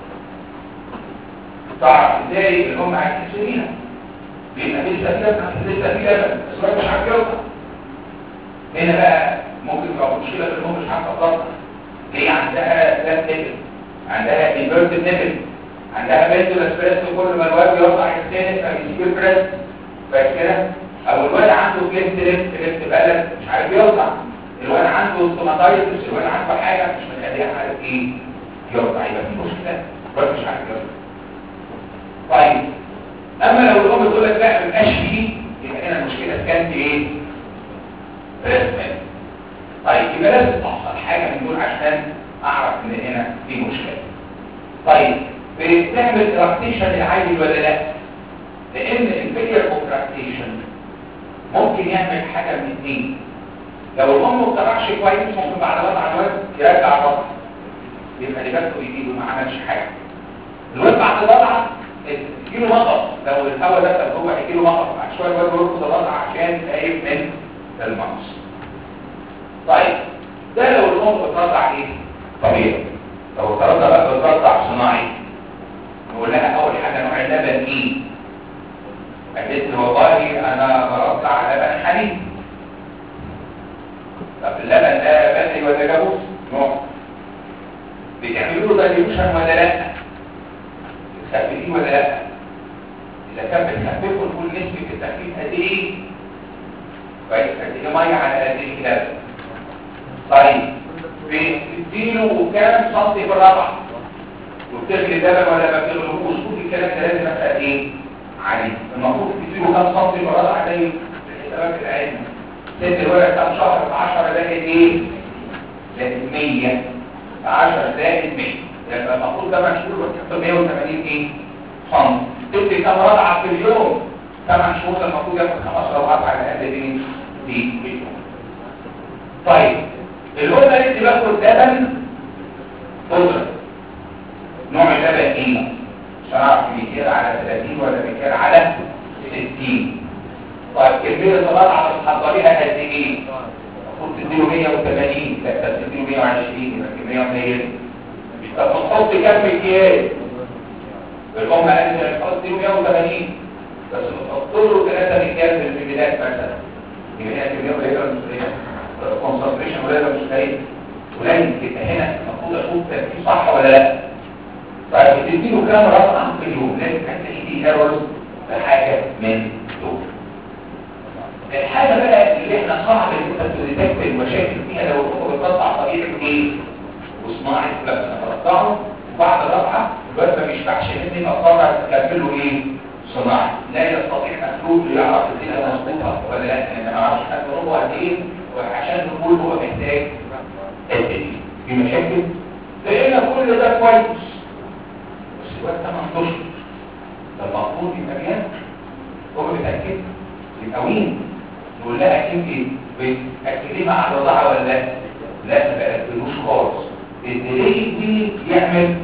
تعرف ازاي الام هتحس بيها لان لسه في لبن لسه في لبن بس هو مش عارف يوصل هنا بقى ممكن تبقى مشكله في الام مش عارفه تطلع هي عندها ثلاث نبل عندها انفيرتد نبل عندها بنت الاسبريس كل ما الواد يوضع الثاني فيسيب البريس بس كده او الواد عنده كليفت ليفت ليفت بلد مش عارف يوضع الواد عنده ستوماتايتس الواد عنده حاجه مش مخليها عارف ايه يوضع يبقى في مشكله الواد مش عارف يوضع طيب اما لو الام تقول لك لا ما يبقاش فيه يبقى هنا المشكله كانت ايه؟ بريسمنت طيب يبقى لازم تحصل حاجه من دول عشان اعرف ان هنا في مشكله طيب بتعمل تراكتيشن للعيل ولا لا لان الفيلير كونتراكتيشن ممكن يعمل حاجه من اثنين لو الام ما بتطلعش كويس ممكن بعد وضع الواد يرجع الوضع يبقى اللي جابته بايده ما عملش حاجه الواد بعد الوضع يجيله مطر لو الهواء ده طب هو هيجيله مطر بعد شويه الواد يرفض الوضع عشان خايف من المغص طيب ده لو الام بترضع ايه طبيعي لو ترضع بقى بترضع صناعي نقول لها اول حاجه نوع اللبن ايه قالت لي والله انا برضع لبن حليب طب اللبن ده بدري ولا جاموس نوع بتعملوا له دايلوشن ولا لا بتخففيه ولا لا اذا كان بتخففه نقول نسبه التخفيف قد ايه كويس قد ايه ميه على قد ايه لبن طيب بتديله كام سنتي بالربع وبتغلي اللبن ولا ما بتغلوش كل الكلام ده لازم ابقى ايه عليه المفروض تديله كام سنتي بالربع زي الحسابات العلم ست الورق كام شهر في 10 زائد ايه زائد 100 10 زائد 100 يبقى المفروض ده مشهور وتحط 180 ايه سم تدي كام رضعه في اليوم 8 شهور المفروض ياخد خمس رضعات على الاقل دي دي في اليوم طيب الهرمون اللي باخد لبن قدرة نوع اللبن ايه شرع بيكير على 30 ولا بيكير على 60 طيب كمية الرضعة بتحضريها قد ايه المفروض تديله 180 لا بس تديله 120 يبقى كمية قليلة طب بتحط كام مكيال الام قالت لي بتحط 180 بس بتحط له 3 مكيال في البداية مثلا يبقى هي كمية قليلة ولا مش قليلة كونسنتريشن قليل مش قليل قليل يبقى هنا المفروض اشوف تركيز صح ولا لا طيب بتديله كام رقم في اليوم لازم هتلاقي دي ايرورز في حاجه من دول الحاجه بقى اللي احنا صعب ان انت تديتكت المشاكل فيها لو الخطوه بتقطع طبيعي ايه وصناعي لما تقطعه وبعد الرفعه الواد ما بيشبعش مني اضطر تكمله ايه صناعي لا يستطيع مخلوق يعرف الدنيا مظبوطه ولا لا انا ما اعرفش هتضربه قد ايه وعشان نقول هو محتاج قد ايه في مشاكل لقينا كل ده كويس بس الواد ده ما اشهر ده المفروض يبقى بيان هو بيتاكد يبقى وين نقول لها اكيد ايه بتاكديه مع الرضاعه ولا لا لا ما بأكدوش خالص الدليل دي يعمل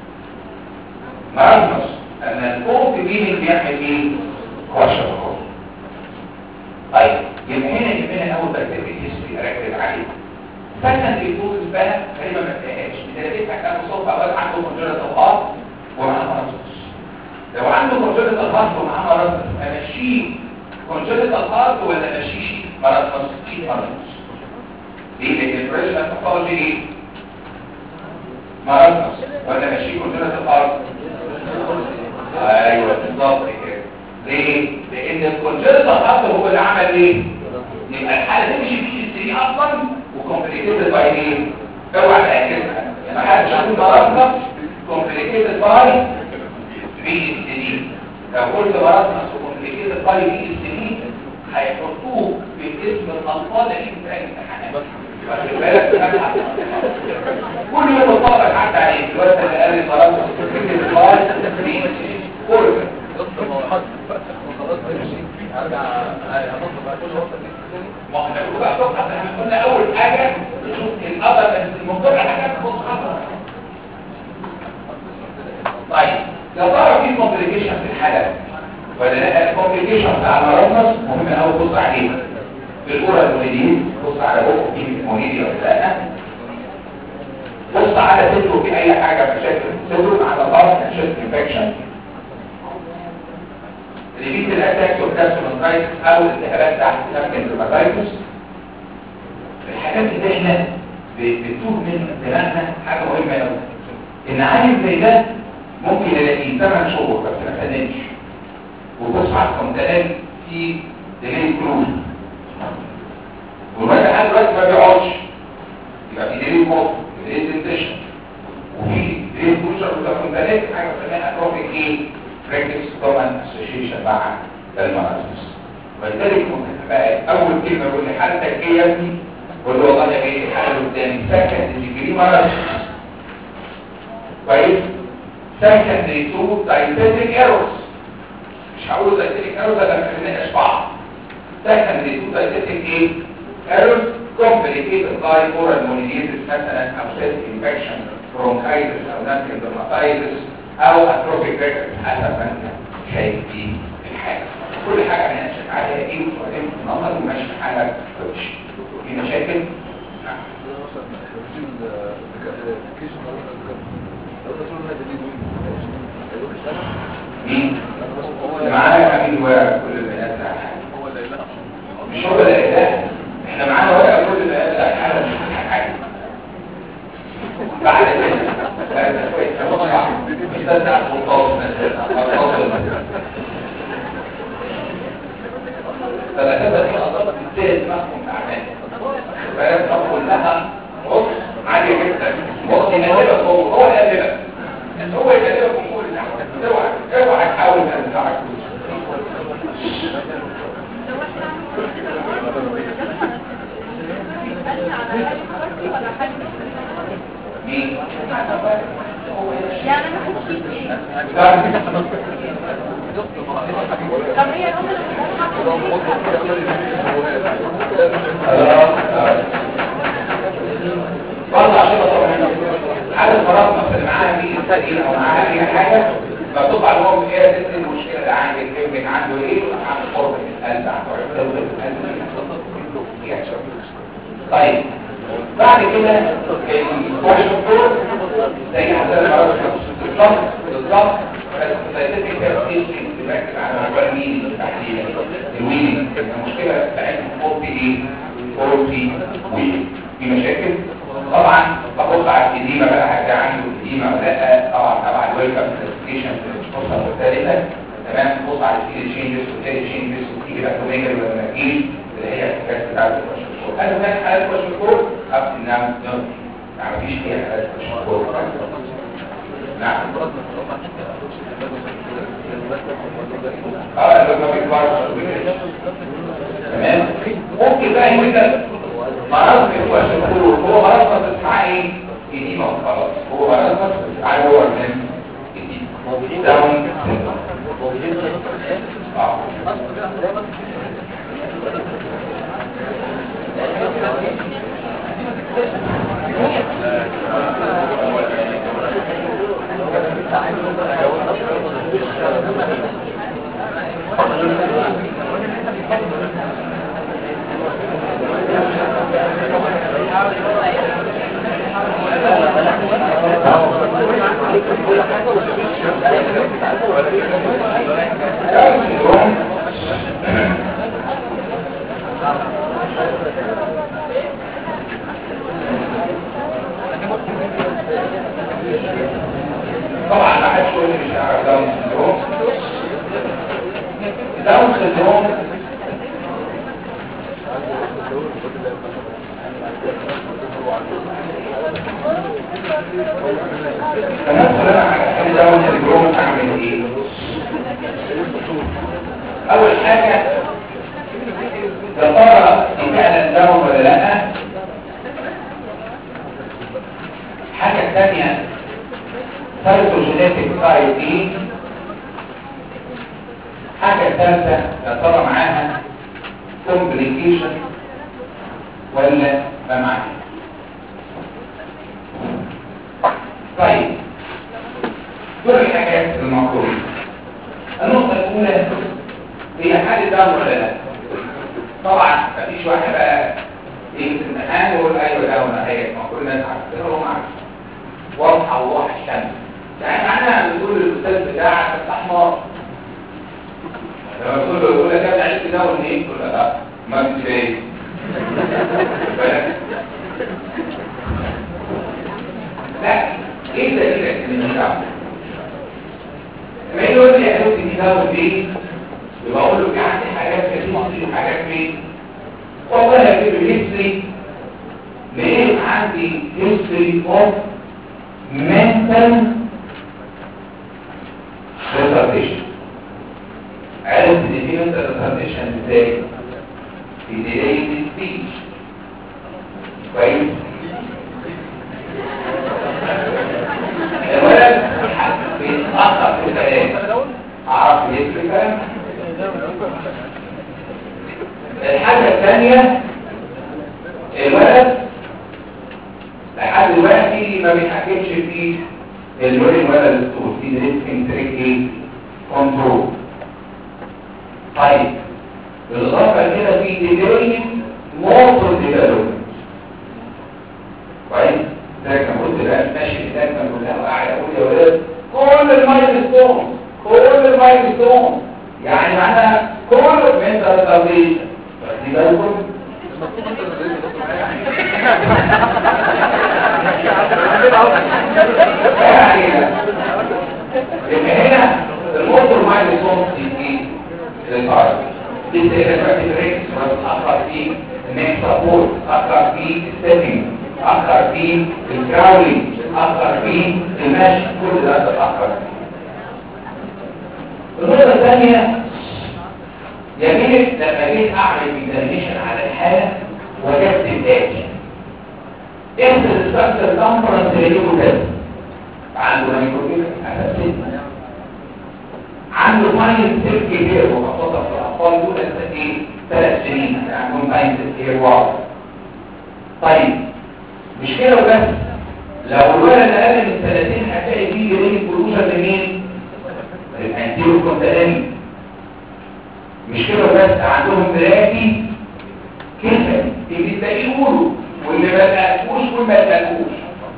مرضنس ان الفوق دي بيعمل ايه كواشة الخوص طيب يبقى هنا يبقى هنا اول بكتيريا هيستوري اركز عليه فكان الفوز بقى غالبا ما تلاقيهاش بدايتها كان مصاب اوقات عنده كونجنت الهارت ومعاه مرضنس لو عنده كونجنت الهارت ومعاه مرضنس امشيه كونجنت الهارت ولا امشيه مرضنس شيء مرضنس ليه لان البريشر باثولوجي ايه مرضنس ولا ماشي كلنا في الارض ايوه بالظبط كده ليه لان الكونجنتال هارت هو اللي عمل ايه يبقى الحاله تمشي في 3 اصلا وكومبليكيتد باي ايه اوعى تاكدها ما حدش يقول مرضنس كومبليكيتد باي بي اس دي لو قلت مرضنس وكومبليكيتد باي بي اس دي هيحطوه في اسم الاطفال اللي في الامتحانات واخد بالك كل يوم الطلبه حتى عليه الوقت اللي قال لي مرضنس وكومبليكيتد باي بي اس دي كل خلاص ماشي ارجع هنطلب بقى كل وقت ما احنا بنقول بقى فقط احنا قلنا اول حاجه نشوف الابر الموضوع حاجات بص طيب يا ترى في كومبليكيشن في الحاله ولا لا الكومبليكيشن بتاع المرض مهم قوي بص عليه في الاولى المولدين بص على بقه في مولدي ولا لا بص على صدره في اي حاجه مشاكل صدره على ضغط شيست انفكشن ريبيت الاتاك والكاسومنتايتس او الالتهابات تحت سمك الروماتايتس الحاجات اللي احنا ب- بتوه من دماغنا حاجه مهمه قوي ان عالم زي ده ممكن يلاقيه 8 شهور بس ما سننش وتصحى كونتيننت في ديلي كروز والواد لحد دلوقتي ما بيقعدش يبقى في ديلي كوف ديلي دينتيشن وفي ديلي كروشر وكونتيننت حاجه بنسميها اتروفيك ايه براكتس كومن اسوشيشن مع المرض ولذلك ممكن بقى اول كلمه يقول لي حالتك ايه يا ابني قول له والله انا جاي لي حاله قدامي سكند ديجري مرض كويس سكندري تو دايبيتيك ايرورز مش هقول دايبيتيك ايرورز انا ما خليناش بعض سكندري تو دايبيتيك ايه ايرورز complicated by oral mononucleosis مثلا او chest infection bronchitis او nasal dermatitis او اتروفيك ريكتس حسب ما انت شايف دي الحاجه كل حاجه هنمشي عليها ايه وبعدين نظر وماشي حالك كوتش في مشاكل نعم مين اللي معانا امين ورقه كل البنات على حاجه مش هو اللي اله احنا معانا ورقه كل البنات على حاجه مش هنضحك حاجه بعد كده لا ده كويس ده صح مش ده بتاع الخطاط فالأساسة دي أضربت ازاي دماغكم تعبان فيبقى كلها بص عالية جدا بص ينزلك هو هو يقلبك هو يقلبك ويقول لك اوعى اوعى تحاول تنزعك لو احنا بيسألني على حالة فرقي ولا حالة مين؟ يعني انا كنت ايه طب هي الام برضه عشان اطمن عدد مرات مثلا اللي معاها دي تسجيل او معاها اي حاجه مكتوب على الام ايه تسال المشكله اللي عندك ابنك عنده ايه عنده قرب القلب عنده قرب القلب طيب بعد كده الكويشن فور زي حسن المرض بالظبط بالظبط بس ساينتفك تفسير بيركز على موضوع الميني تحديدا الويني المشكله بتاعتهم فورتي ايه فورتي ويني في مشاكل طبعا ببص على القديمه بقى حاجه عنده قديمه ولا لا طبعا طبعا الويلكم كلاسيفيكيشن في الفرصه الثالثه تمام تبص على السيل تشينجز والتالي تشينجز وتيجي بقى توميجر ولا ما تجيش اللي هي الحاجات بتاعت الكويشن فور هل هناك حالات كويشن فور؟ اب نعم يعني مفيش فيها حالات كويشن فور نعم اه لو ما بيكبرش تمام ممكن بقى هنا مرض هو شكور هو مرض ما تسمع ايه قديمة وخلاص هو مرض ما تسمع هو من قديم داون اه داون سيندروم طبعا ما حدش يقول لي مش هعرف داون سندروم داون سندروم فندخل انا على حل داون سندروم اعمل ايه اول حاجه يا ترى دي فعلا داون ولا لا الحاجه الثانيه سايتوجينيتك تايب دي حاجه ثالثه يا ترى معاها كومبليكيشن ولا ما معاها طيب دول الحاجات المطلوبه النقطه الاولى هي حاله دم ولا لا طبعا مفيش واحد بقى يجي في الامتحان يقول ايوه دم هي المفروض الناس عارفه هو معاك واضحه وضوح الشمس يعني معناها بتقول للاستاذ بتاعك انت حمار لما تقول له يقول لك انا عرفت ده ولا ايه تقول له لا ما انت ايه لا ايه دليلك ان مش عارف لما يقول لي عرفت دي ده ولا ايه يبقى اقول له في عندي حاجات كتير حاجات فين والله هجيب الهيستوري لقيت عندي هيستوري اوف mental retardation عرفت ان في mental retardation ازاي في delayed speech كويس الولد بيتأخر في الكلام اعرف ليه في الكلام الحاجة الثانية الولد لحد دلوقتي ما بيتحكمش في الولد ولا الدكتور في دريسكينج تريك ايه كنترول طيب بالاضافه كده في ديلي موتور ديفلوبمنت كويس زي ما قلت بقى ماشي هناك ما كلها وقاعد اقول يا ولاد كل المايلستون كل المايلستون يعني معناها كل من ترتبيش ديفلوبمنت يبقى هنا الموتور مايلستون في ايه؟ الارض لسه الريفرتيف ريكس بتأخر في النيك سبورت بتأخر في السيتنج بتأخر في الكراولينج بتأخر في المشي كل ده بتأخر فيه النقطة الثانية يميل لما جيت اعمل اكزامينشن على الحالة وجدت الاتي احسن الستراكشر كونفرنس اللي له كده عنده مايكروبيل اساسي عنده ماين سيل كبير مخصصة في الاطفال دول ايه ثلاث سنين عندهم ماين سيل كبير واو طيب مش كده وبس لو الولد اقل من سنتين هتلاقي فيه رينج بلوجر لمين؟ الانتيرو كونتانين مش كده بس عندهم براكي كده اللي تلاقيه يقولوا واللي ما تلاقوش واللي ما تلاقوش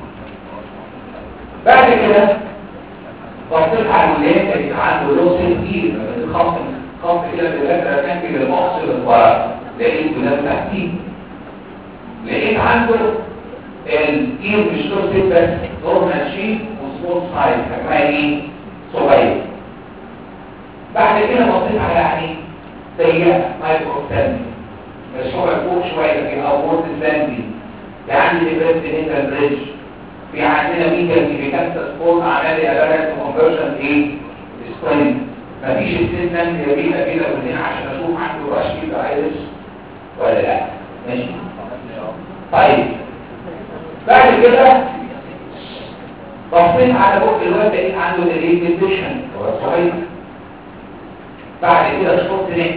بعد كده بصيت على الولاد اللي عنده لو سنتين الخط خط كده بالذات كان كده المقص للورق لقيت ده تحتيه لقيت عنده الايد مش لو سنت بس نورمال شيب وسمول سايز حجمها ايه صغير بعد كده بصيت على يعني سيئة مايكرو ساندي بس هو فوق شوية في أورد ساندي في عندي ليبرت نيتال بريدج في عندنا ميكال ديفيكانتا سبورت عمالي أبرد كونفرجن ايه سبرينج مفيش ستيتمنت يبينا كده كلنا عشان اشوف عنده رشيد ايرس ولا لا ماشي طيب بعد كده بصيت على بق الواد لقيت عنده ديليت ديبريشن هو صغير بعد كده شفت نت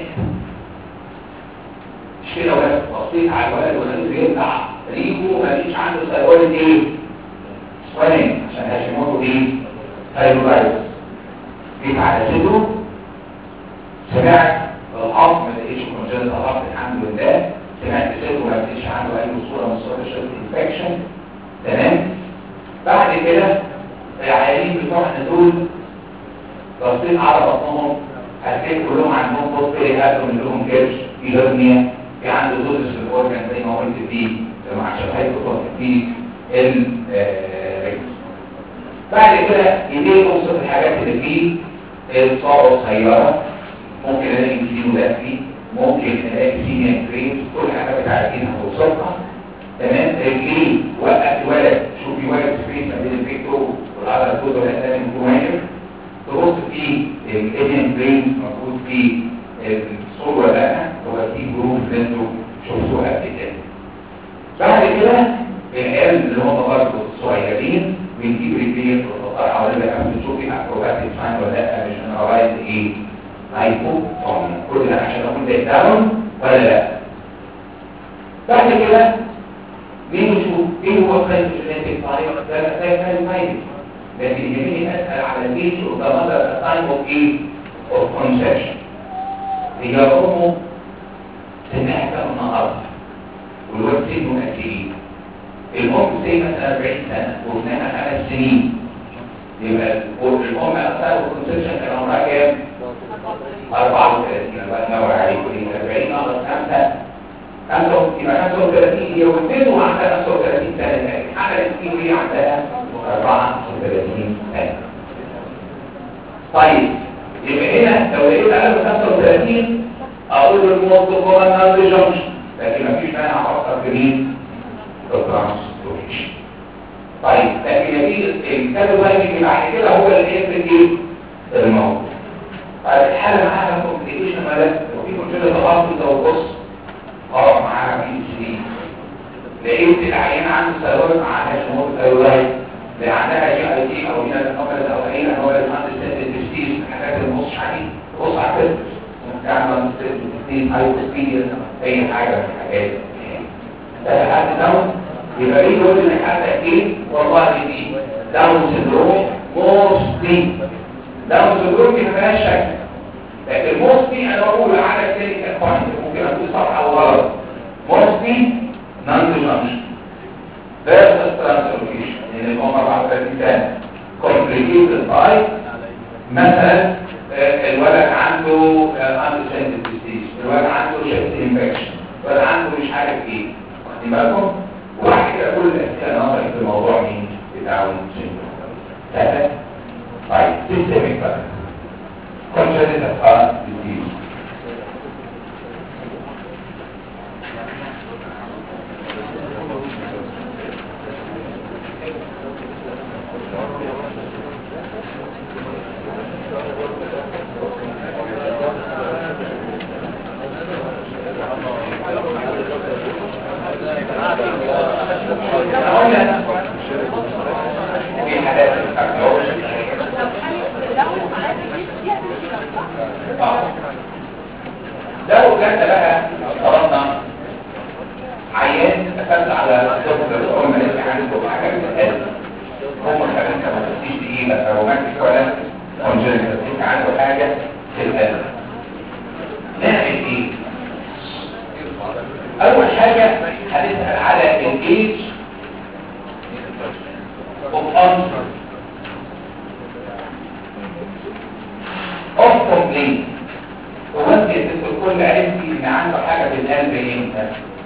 مش كده بس بصيت على الولد والولد بيطلع ريقه مفيش عنده سيروليد ايه سوالين عشان هاشيموتو ايه ثايرويدز جيت على صدره سمعت الحظ ما لقيتش كونجنتال هارت الحمد لله سمعت صدره ما لقيتش عنده اي صوره من صور الشرط انفكشن تمام بعد كده العيانين بتوعنا دول بصيت على بطنهم هتلاقي كلهم عندهم بوست هاتوا من لهم كرش في هرنيا في عنده دوزس في الاورجن زي ما قلت فيه لما عشان هيكون في الريكس بعد كده يبتدي توصف الحاجات اللي فيه الصابة قصيرة ممكن الاقي فيه مدفي ممكن الاقي فيه كريم كل حاجة بتاعتين هتوصفها تمام رجليه وقف الولد شوف في ولد سبيس ما بين الفيكتور والعضلة الكوز ولا لازم يكون واقف تبص في الايدين برينز موجود في الصور ولا لا هو في جروب اللي انتوا شفتوها قبل كده بعد كده العيال اللي هم برضه صغيرين بنجيب رجلين وتقطع حوالين الأمس تشوفي أكروباتيك ساين ولا لا مش أنا رايز إيه هايبو كل ده عشان أقول ده داون ولا لا بعد كده مين يشوف ايه هو ساين جينيتيك ساين ده لا ساين ساين ساين لكن يهمني اسال على البيت وده مدى ساين اوف ايه اوف كونسبشن هي امه سنها كام النهارده والواد سنه قد ايه الام زي مثلا 40 سنه وابنها خمس سنين يبقى الام اصلا والكونسبشن كان عمرها كام 34 الله ينور عليكم 40 ناقص 5 خمسة يبقى 35 هي وبنته عندها 35 سنة لكن عملت فيه وهي عندها 34 سنة طيب يبقى هنا لو لقيت علامة 35 اقول للموظف هو النهارده جنكشن لكن مفيش مانع افكر في مين؟ الترانسبورتيشن طيب لكن نتيجة الكاتب اللي بعد كده هو اللي هيفرق ايه؟ الموضوع طيب الحالة معاها كومبليكيشن ولا لو في مشكلة تخصص او بص اه معاها بي سي لقيت العيان عنده سيرويد معاها شمول سيرويد اللي عندها جي اي تي او هنا النقل او اي هو اللي عنده سيد التشتيش الحاجات اللي مش عليه بص على الفيلم تعمل تشتيش هاي سبيد اي حاجه من الحاجات دي ده حد داون يبقى ليه يقول ان حتى ايه والله دي داون سندروم موستلي داون سندروم دي ما فيهاش شك لكن موستلي انا بقول على كلينيكال بوينت ممكن اقول صح او غلط موستلي نون ديجنكشن versus translocation لان هم 34 سنه complicated by مثلا آه، الولد عنده عنده سنتيف ديزيز الولد عنده شيست انفكشن الولد عنده مش عارف ايه واخدين بالكم وبعد كده كل الاسئله نظري في الموضوع مين بتاع السندروم سهله طيب سيستميك بقى congenital heart disease قلنا في حالات الأكتور لو كان بقى فرضنا عيان دخلت على دكتور قلنا لسه عنده حاجات بتتقال هم الحاجات ما تفتيش تقيلة روماتيك ولا كونجنتال انت عنده حاجة في القلب نعمل ايه؟ اول حاجة هنسأل على الايج of answer of complaint هو انت يا ست الكل عرفتي ان عنده حاجة في القلب امتى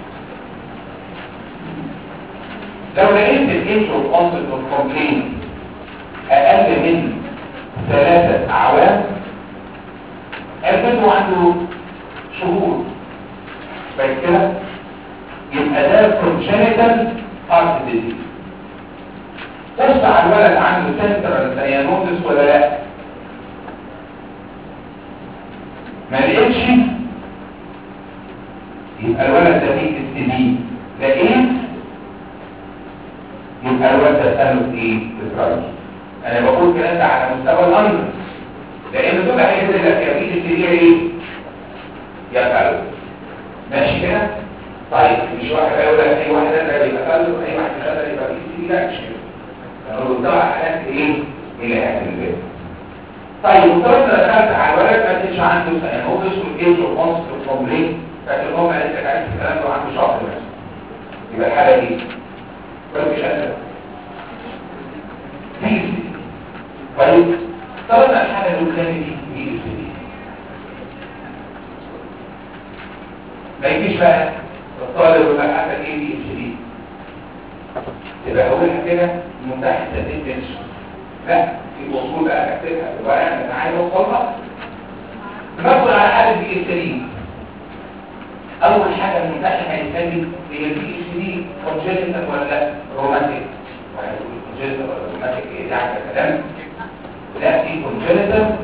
لو لقيت الايج of answer of complaint اقل من ثلاثة اعوام عرفته عنده شهور بس كده يبقى ده congenital heart disease بس على الولد عنده سنترال سيانوزس ولا لا ما لقيتش يبقى الولد ده فيه استدين لقيت يبقى الولد ده سأله ايه بالراجل انا بقول الكلام ده على مستوى الامر لان دول هيقول لك يا فيه استدين ايه يا فعله ماشي كده طيب مش واحد هيقول لك اي واحد ده يبقى فعله اي واحد ده يبقى فيه استدين لا مش كده الرضاعة حالات ايه الى هذا البيت طيب وطرد دخلت على الولد ما كانش عنده سنة هو اسمه الجيش وقنص الكومبلين لكن هو ما لسه عارف الكلام ده عنده شهر بس يبقى الحالة دي ولا مش قادر تيجي طيب طردنا الحالة الأولانية دي تيجي دي ما يجيش بقى الطالب يقول لك عندك ايه دي دي تبقى اولها كده متاح تدين تنشن لا في اصول بقى اكتبها في الورقه انا عايز اوصلها ندخل على حاله بي اس دي اول حاجه المتاحه هيتكلم هي البي اس دي كونجنتال ولا روماتيك وهيقول كونجنتال ولا روماتيك ايه يعني كلام لا في كونجنتال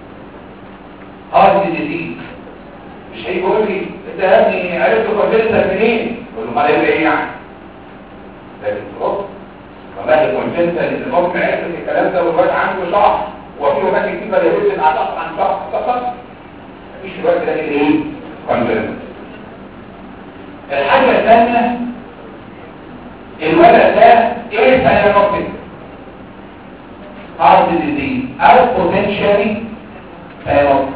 هارت ديزيز مش هيجي يقول لي انت يا ابني عرفت كونجنتال منين؟ يقول له ما يبقى ايه يعني؟ لكن خلاص والله الكونجنتال اللي ممكن عرفت الكلام ده والواد عنده شهر وفي روماتيك فيبر يبص اعتقد عن شهر فقط مفيش الوقت ده ايه؟ كونجنتال الحاجة الثانية الولد ده ايه سيانوتيك هارت ديزيز او بوتنشالي سيانوتيك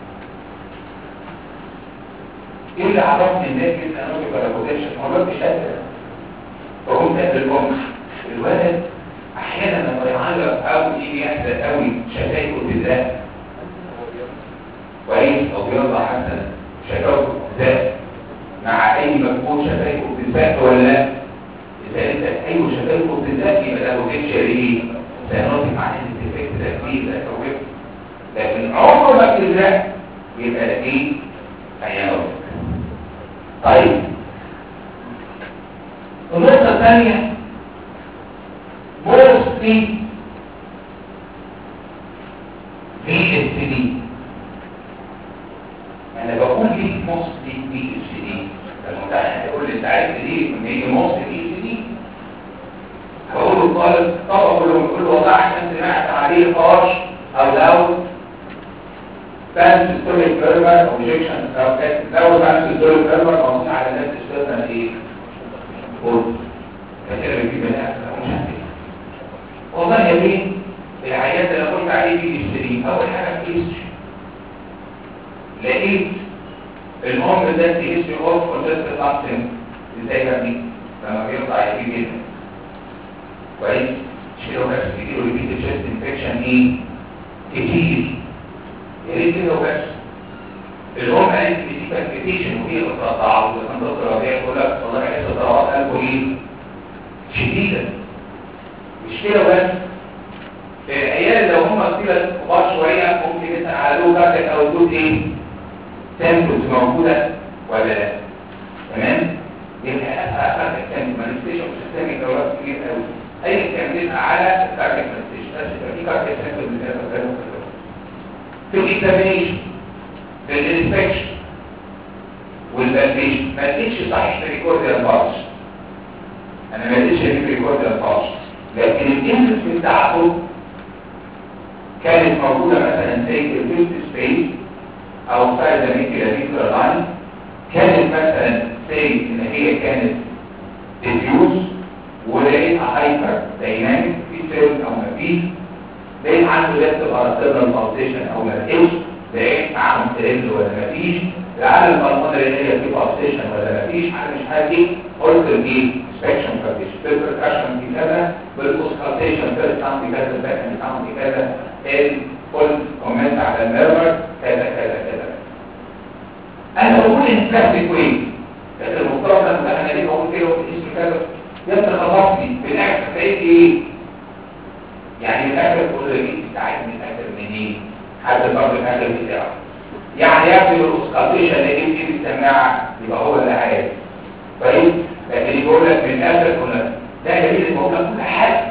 ايه اللي عرفني الناس ايه سيانوتيك ولا بوتنشال ما هو مش قادر فهم قادر الام الولد احيانا لما يعيط او يجي يحزن قوي شفايفه بالذات كويس او بيرضى حسنا شفايفه بالذات مع اي مجهود شفايفه بالذات ولا لا اذا انت اي شفايفه بالذات يبقى ده بوتنشال ايه سيانوتيك معناه ان الديفكت ده كبير ده كويس لكن عمره ما بالذات يبقى ده ايه سيانوتيك طيب النقطة الثانية mostly VSD انا بقول ليه mostly VSD المتاح يقول لي انت عايز دي ان هي mostly VSD هقول له طالب طب اقول له كل والله عشان سمعت عليه قاش او لو فان سيستوليك فيرمر او انجكشن او لو فان سيستوليك فيرمر موجود على نفس السيستم ايه قول كثير بيجيب الناس مش عارف والله يا بيه العيان اللي قلت عليه بيجي يشتري اول حاجه في هيستوري لقيت المهم ده في هيستوري اوف كونجست سامثينج ازاي يا ابني لما بيطلع يجيب جدا كويس شيلو بس بيجيله ريبيت تشست انفكشن ايه كتير يا ريت كده وبس الام قالت لي دي كالكيتيشن وهي بتقطع وكان دكتور ربيع يقول لك والله حس ضربات قلبه ايه شديده مش كده بس العيال لو هم كده كبار شويه ممكن يسال على له كارتك او دود ايه سامبلز موجوده ولا لا تمام يبقى اسال كارتك كان مانيفستيشن سيستميك دورات كتير قوي اي كان يسال على الكارتك مانيفستيشن بس يبقى في كارتك سامبلز من هذا في الاكزامينيشن في الانسبكشن والفاليديشن ما لقيتش صحيح في ريكورديال بالش انا ما لقيتش في ريكورديال بالش لكن الانسس بتاعته كانت موجودة مثلا زي في الفيلت سبيس او سايد ميكيلاميتر لاين كانت مثلا زي ان هي كانت ديفيوز ولقيتها هايبر دايناميك في سيل او ما فيش لقيت عنده ليفت باراسيرنال بالسيشن او ما لقيتش لقيت معاهم سيريل ولا ما فيش لعل البلمونري ان هي في بالسيشن ولا ما فيش انا مش هاجي قلت دي سبيكشن كارديشن بالبركشن في كذا بالاوسكالتيشن فيرست ساوند كذا سكند ساوند كذا الكل كومنت على الميرور كذا كذا كذا انا بقول ان كلاسيك واي لكن المفترض ان انا ليه بقول كده اسم كذا يا ابني خلصني بالاخر بقيت ايه يعني الاخر تقول لي انت عايز من الاخر منين حد برضه الاخر بتاعه يعني يا ابني الاوسكالتيشن اللي جبت فيه السماعه يبقى هو اللي عارف كويس لكن يقول لك من الاخر كنا ده دليل ان بقول لك كل حاجه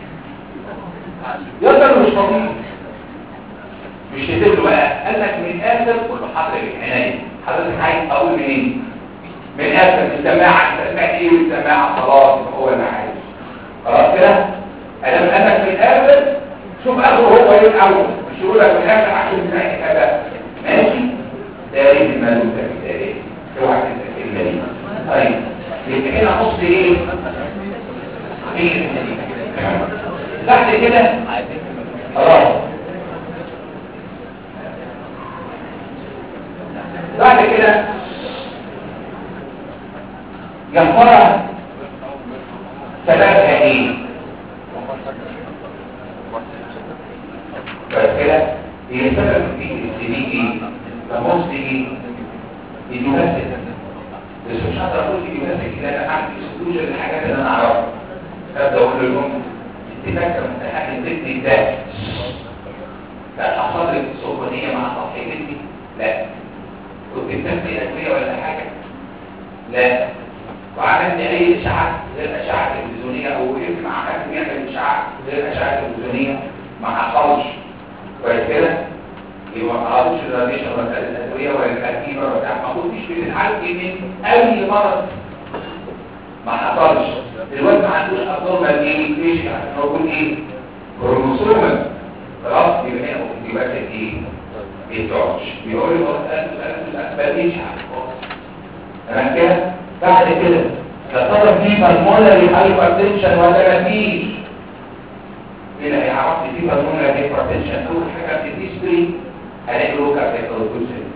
يقدر مش طبيعي مش تدل بقى قال لك من الاخر كل حضرتك العنايه حضرتك عايز اقول منين من الاخر السماعه انت سمعت ايه والسماعه خلاص هو اللي عايز خلاص كده انا قال لك من الاخر شوف اخره هو ايه الاول مش يقول لك من الاخر عشان سمعت كذا ماشي تاريخ المالوسه في تاريخ اوعى تنسى الكلمه دي طيب يبقى هنا نص ايه ايه بعد كده خلاص بعد كده جنبرة سببها ايه بس كده هي سبب في السنين ايه فمصر ايه يدوماسك بس مش هقدر اقول يدوماسك ان انا اعمل اكسكلوجن للحاجات اللي انا اعرفها ابدا اقول لهم انت فاكره امتحان الريتم ده لا حصل لك سخونيه مع سطح جلدي لا كنت بتاخدي ادويه ولا حاجه لا وعملت اي اشعاعات غير الاشعه التلفزيونيه او وقفت مع حد بيعمل اشعاع غير الاشعه التلفزيونيه ما حصلش كويس كده يبقى ما حصلش الراديشن ولا كانت الادويه ولا كانت فيبر ولا بتاع. ما كنتش بتتعالجي من اي مرض ما حصلش دلوقتي ما عندوش ابنورمال ايه ليش موجود ايه كروموسوم خلاص يبقى هنا ممكن يبقى كده ايه بيتعش بيقول لي هو الاسباب ليش تمام كده بعد كده يا ترى في بالمونري هايبرتنشن ولا مفيش مين اللي هيعرف لي في بالمونري هايبرتنشن اول حاجه في الهيستوري هلاقي لوكا بيتروكوسين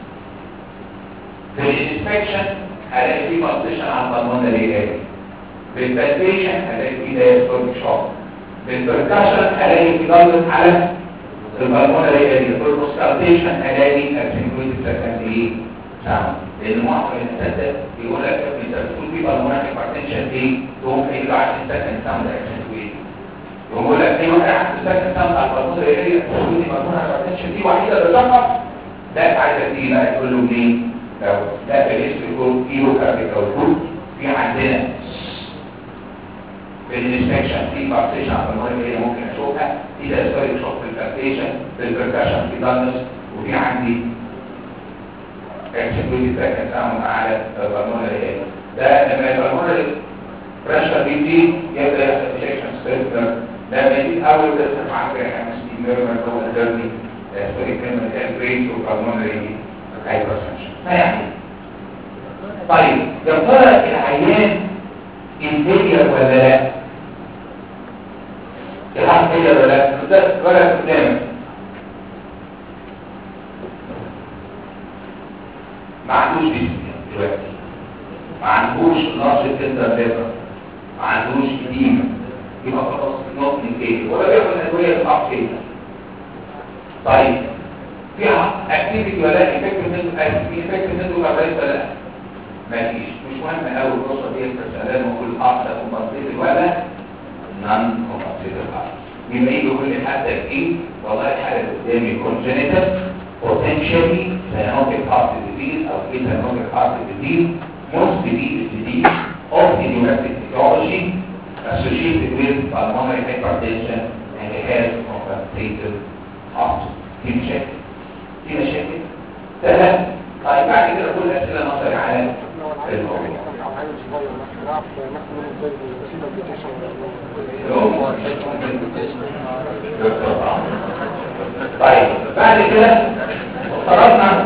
في الانسبكشن هلاقي في بالتنشن على البالمونري اريا بالبالبيشن هلاقي في دايستوليك شوك بالبركاشن هلاقي في ضغط على البالمونري اريا بالبوستالتيشن هلاقي ارتنكويد سكندري ساوند لان معظم الناس ده بيقول لك انت بتقول في بالمونري هايبرتنشن ايه تقوم قايل له عشان سكند ساوند ارتنكويد يقول لك ايه واحد عنده سكند ساوند على البالمونري اريا تقول لي بالمونري هايبرتنشن دي وحيده بالرقم ده عايزك تيجي بقى تقول له منين لو ده في الاسم يقول كيلو كاربيك او كل في عندنا في الانسبكشن في بارتيشن على المهم اللي ممكن اشوفها في دايستوريك شوك في البارتيشن في البركشن في دانس وفي عندي اكسبلوزي سكند ساوند على البالمونري ده لما البالمونري بريشر بيزيد يبدا يحصل ايجكشن سيركلر لما يزيد اول ده مع خمس ميرمر جوه الدرني دايستوريك كلمه البريس والبالمونري هايبرتنشن فيعني طيب يا ترى العيان انفيرير ولا لا العيان انفيرير ولا لا ده ولا قدامك ما عندوش ديسبلين دلوقتي ما عندوش نقص الكندر ليبر ما عندوش اديمه يبقى خلاص نقط انفيرير ولا بياخد ادويه للتعقيد طيب فيها اكتيفيتي ولا افكت منه في افكت منه ولا ولا لا مفيش مش مهم قوي القصه دي التسالات وكل حرف ده كومبنسيتد ولا نون كومبنسيتد حرف يبقى يجي يقول لي حتى ايه والله الحاله اللي قدامي كونجنيتال potentially cyanotic heart disease او ايه cyanotic heart disease mostly disease of idiopathic etiology associated with pulmonary hypertension and has compensated heart في مشاكل في مشاكل سهل طيب بعد كده كل الاسئله نظري على الموضوع طيب بعد كده افترضنا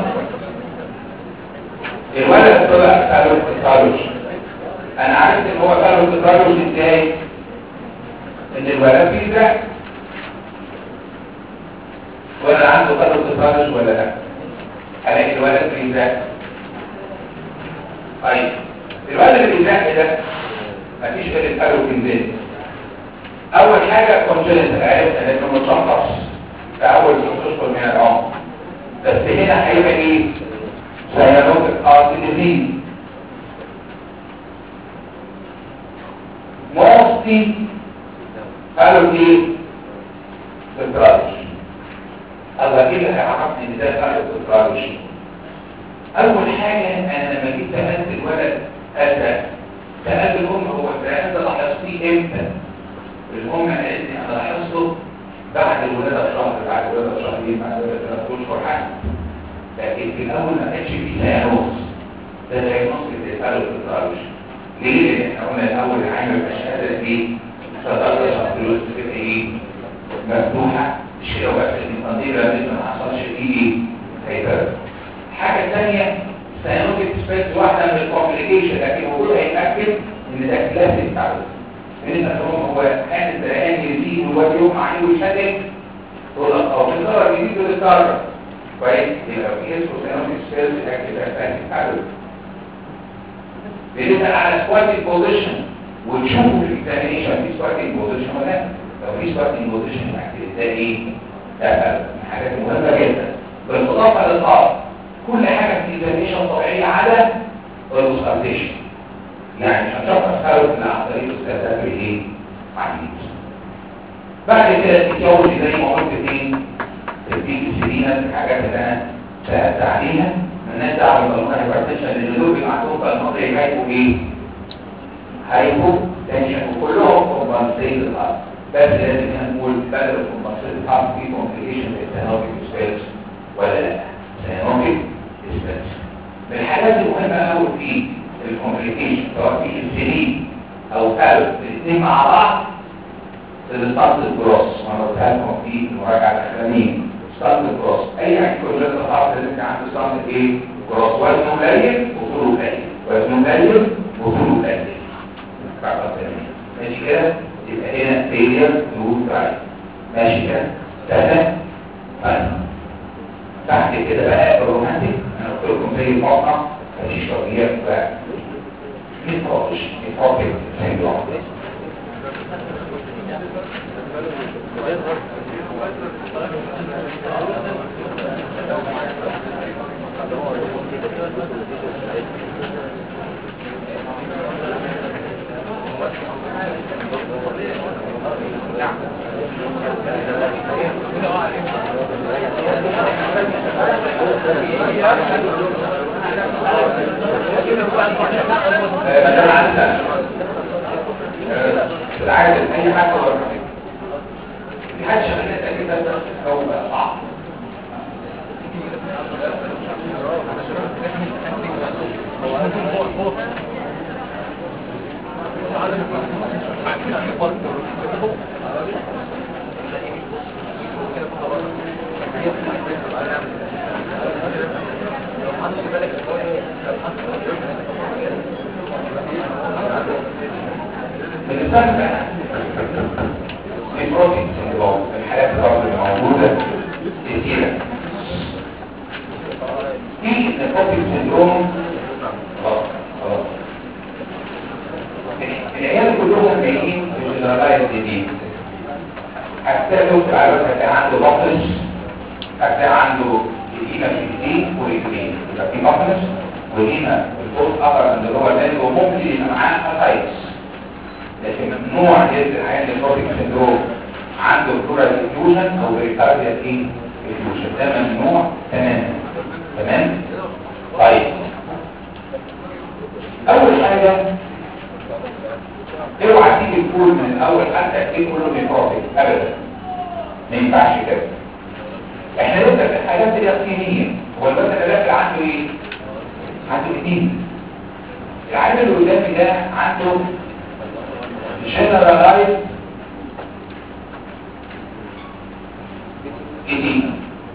الولد طلع قالوا التطالج انا عرفت ان هو قالوا التطالج ازاي ان الولد فيه ده ولا عنده قالوا التطالج ولا لا الاقي الولد فيه ده طيب الولد اللي بيزق ده مفيش غير القالوا في اول حاجه كونجنتال عرفت انه متشخص في اول ست اشهر من العمر بس هنا هيبقى ايه سيانوتيك ارت ديزيز موستي قالوا ايه سكراتش الله ايه اللي هيعرفني ان ده قالوا سكراتش اول حاجه انا لما جيت سالت الولد اتى سالت الام هو انت لاحظتيه امتى الام قالت لي انا لاحظته بعد الولاده شهر بعد الولاده شهرين بعد الولاده ثلاث اشهر حاجه لكن في الاول ما كانش في سيانوس ده دايجنوز بتساله في التراوش ليه؟ لان احنا قلنا الاول العين الشهاده دي صدر فلوس بتبقى ايه؟ مفتوحه مش كده بس التنظير لسه ما حصلش فيه ايه؟ هيبقى حاجه ثانيه سيانوتيك سبيس واحده من الكومبليكيشن لكن هو هيتاكد ان ده كلاسيك بتاعه لان هو كان الزرقان يزيد والواد يوم عليه ويشدد تقول لك اه بالضرر يزيد بالضرر كويس يبقى في اسمه سينوتيك سبيس اكتف اساسي بتاعه بنبقى على سكواتنج بوزيشن وتشوفوا في الاكزامينيشن في سكواتنج بوزيشن ولا لا لو في سكواتنج بوزيشن ده ايه؟ ده من الحاجات المهمه جدا بالاضافه للارض كل حاجه في الاكزامينيشن طبيعيه على الوسطيشن يعني مش هنشوف خلق عن طريق الاستاذات ايه؟ عجيب بعد كده التيولوجي زي ما قلت فين تديك السيرينا الحاجات اللي انا سألت عليها الناس دعوة بالمونة هيبرتيشن لان دول بيبقى عندهم بقى المصري هيبقوا ايه؟ هيبقوا تنشن وكلهم كومبنسيت الارض بس لازم هنا نقول بدل الكومبنسيت الارض في كومبليكيشن للسينوبيك سبيلز ولا لا؟ سينوبيك سبيلز من الحاجات المهمة قوي في الكومبليكيشن سواء في السيرين او قلب الاثنين مع بعض الستارت الجروس وانا قلتها لكم في المراجعه الاخرانيه ستارت الجروس اي حاجه كلها الخطر اللي انت عنده ستارت ايه جروس وزنه قليل وطوله قليل وزنه قليل وطوله قليل ماشي كده يبقى هنا فيلير تو درايف ماشي كده سهله طيب تحت كده بقى الرومانتيك انا قلت لكم زي الموقع مفيش تغيير بقى نتفرج نتفرج سيندروم مثلا عندنا العادة اي حاجة ورا في حاجة شغلتها كده بس هو بقى صعب بالنسبة للبروتين سندروم الحالات برضه اللي موجودة كتيرة في البروتين سندروم خلاص خلاص العيال كلهم جايين بجنرالايز ديزيز هتلاقي دكتور على فكرة كان عنده بطنس هتلاقي عنده إديمة في الإيدين ورجلين يبقى في بطنس وإديمة في الفوق أقرب من اللي هو الثاني وممكن يبقى معاه أسايتس لكن ممنوع يدي العيان البروتين سندروم عنده بلورال انفيوجن او بريكارديال ايه انفيوجن ده ممنوع تماما تمام طيب اول حاجه اوعى تيجي تقول من الاول حتى تيجي تقول له بروتين ابدا ما ينفعش كده احنا نبدا في الحاجات دي يقينيه هو البس اللي عنده ايه عنده اثنين العيان اللي قدامي ده عنده generalized edema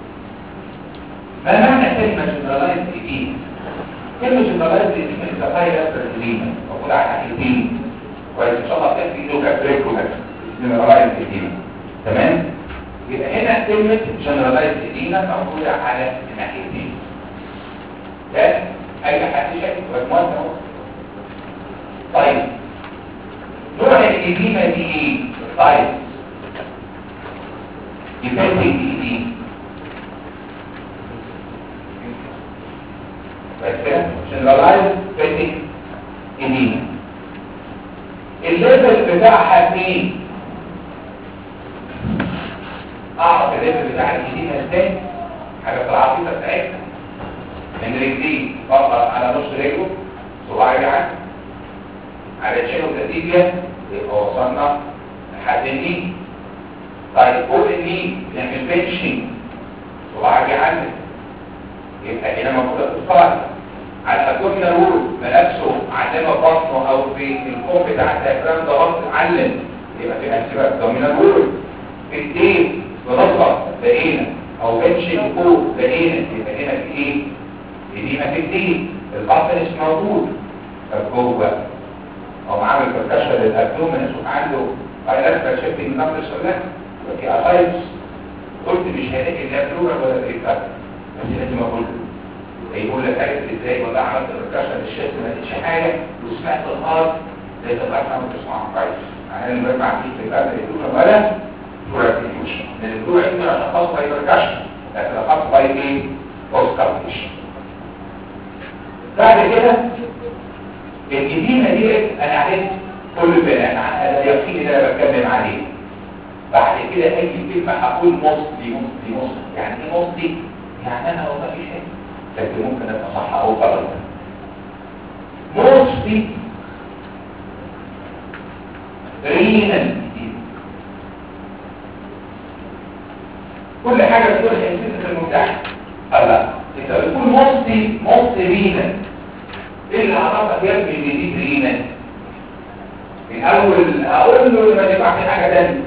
ما معنى كلمة generalized edema؟ كلمة generalized edema is a high level edema موجودة على الناحيتين كويس ان شاء الله تلاقي في لوكا بريكو generalized edema تمام؟ يبقى هنا كلمة generalized edema موجودة على الناحيتين ده اي حد شايف مجموعة اهو طيب نوع الإديمة دي ايه؟ طيب يفاتك دي بس generalized fatigue edema الليفل بتاعها فين؟ اعرف الليفل بتاع الإديمة ازاي؟ حاجة في العقيدة بتاعتنا من رجليه فقط على نص رجله صباع جعان على تشيلو تدريبيا يبقى وصلنا لحد الني طيب فوق الني نعمل بنشنج صباع جعان يبقى هنا موجودة في الصلاة على الابدومينال وول ملابسه علمه بطنه او في الكوم بتاع الديافرام ده غلط علم يبقى في انسيبا ابدومينال وول في الدين بنصر لقينا او بنشنج فوق لقينا يبقى هنا في ايه؟ إديمة في الدين البطن مش موجود طب جوه او عامل بركشة للأبدومن اشوف عنده بايلاترال شيفتنج نمبر ولا وفي اسايتس قلت مش هلاقي لا بلورا ولا بريكارد بس لازم اقول هيقول لك عرفت ازاي والله عملت بركشة للشيست ما لقيتش حاجة وسمعت الهارت زي تبقى عم تسمع كويس يعني انا ما فيش بريكارد بلورا ولا بلورا بريكوشن لان البلورا يمكن عشان خاص باي بركشة لكن خاص باي ايه؟ بوست كالكوليشن بعد كده الجديمة دي انا عرفت كل بناء عنها ده اليقين اللي انا بتكلم عليه بعد كده اي كلمه هقول مصلي مصلي مصلي يعني ايه مصلي يعني انا والله مش حاجه لكن ممكن ابقى صح او غلط مصلي رينا كل حاجه بتقول حسيت في المفتاح لا انت بتقول مصلي مصلي رينا ايه اللي عرفك يا ابني ان دي رينا الاول اقول له ما ينفعش حاجه ثانيه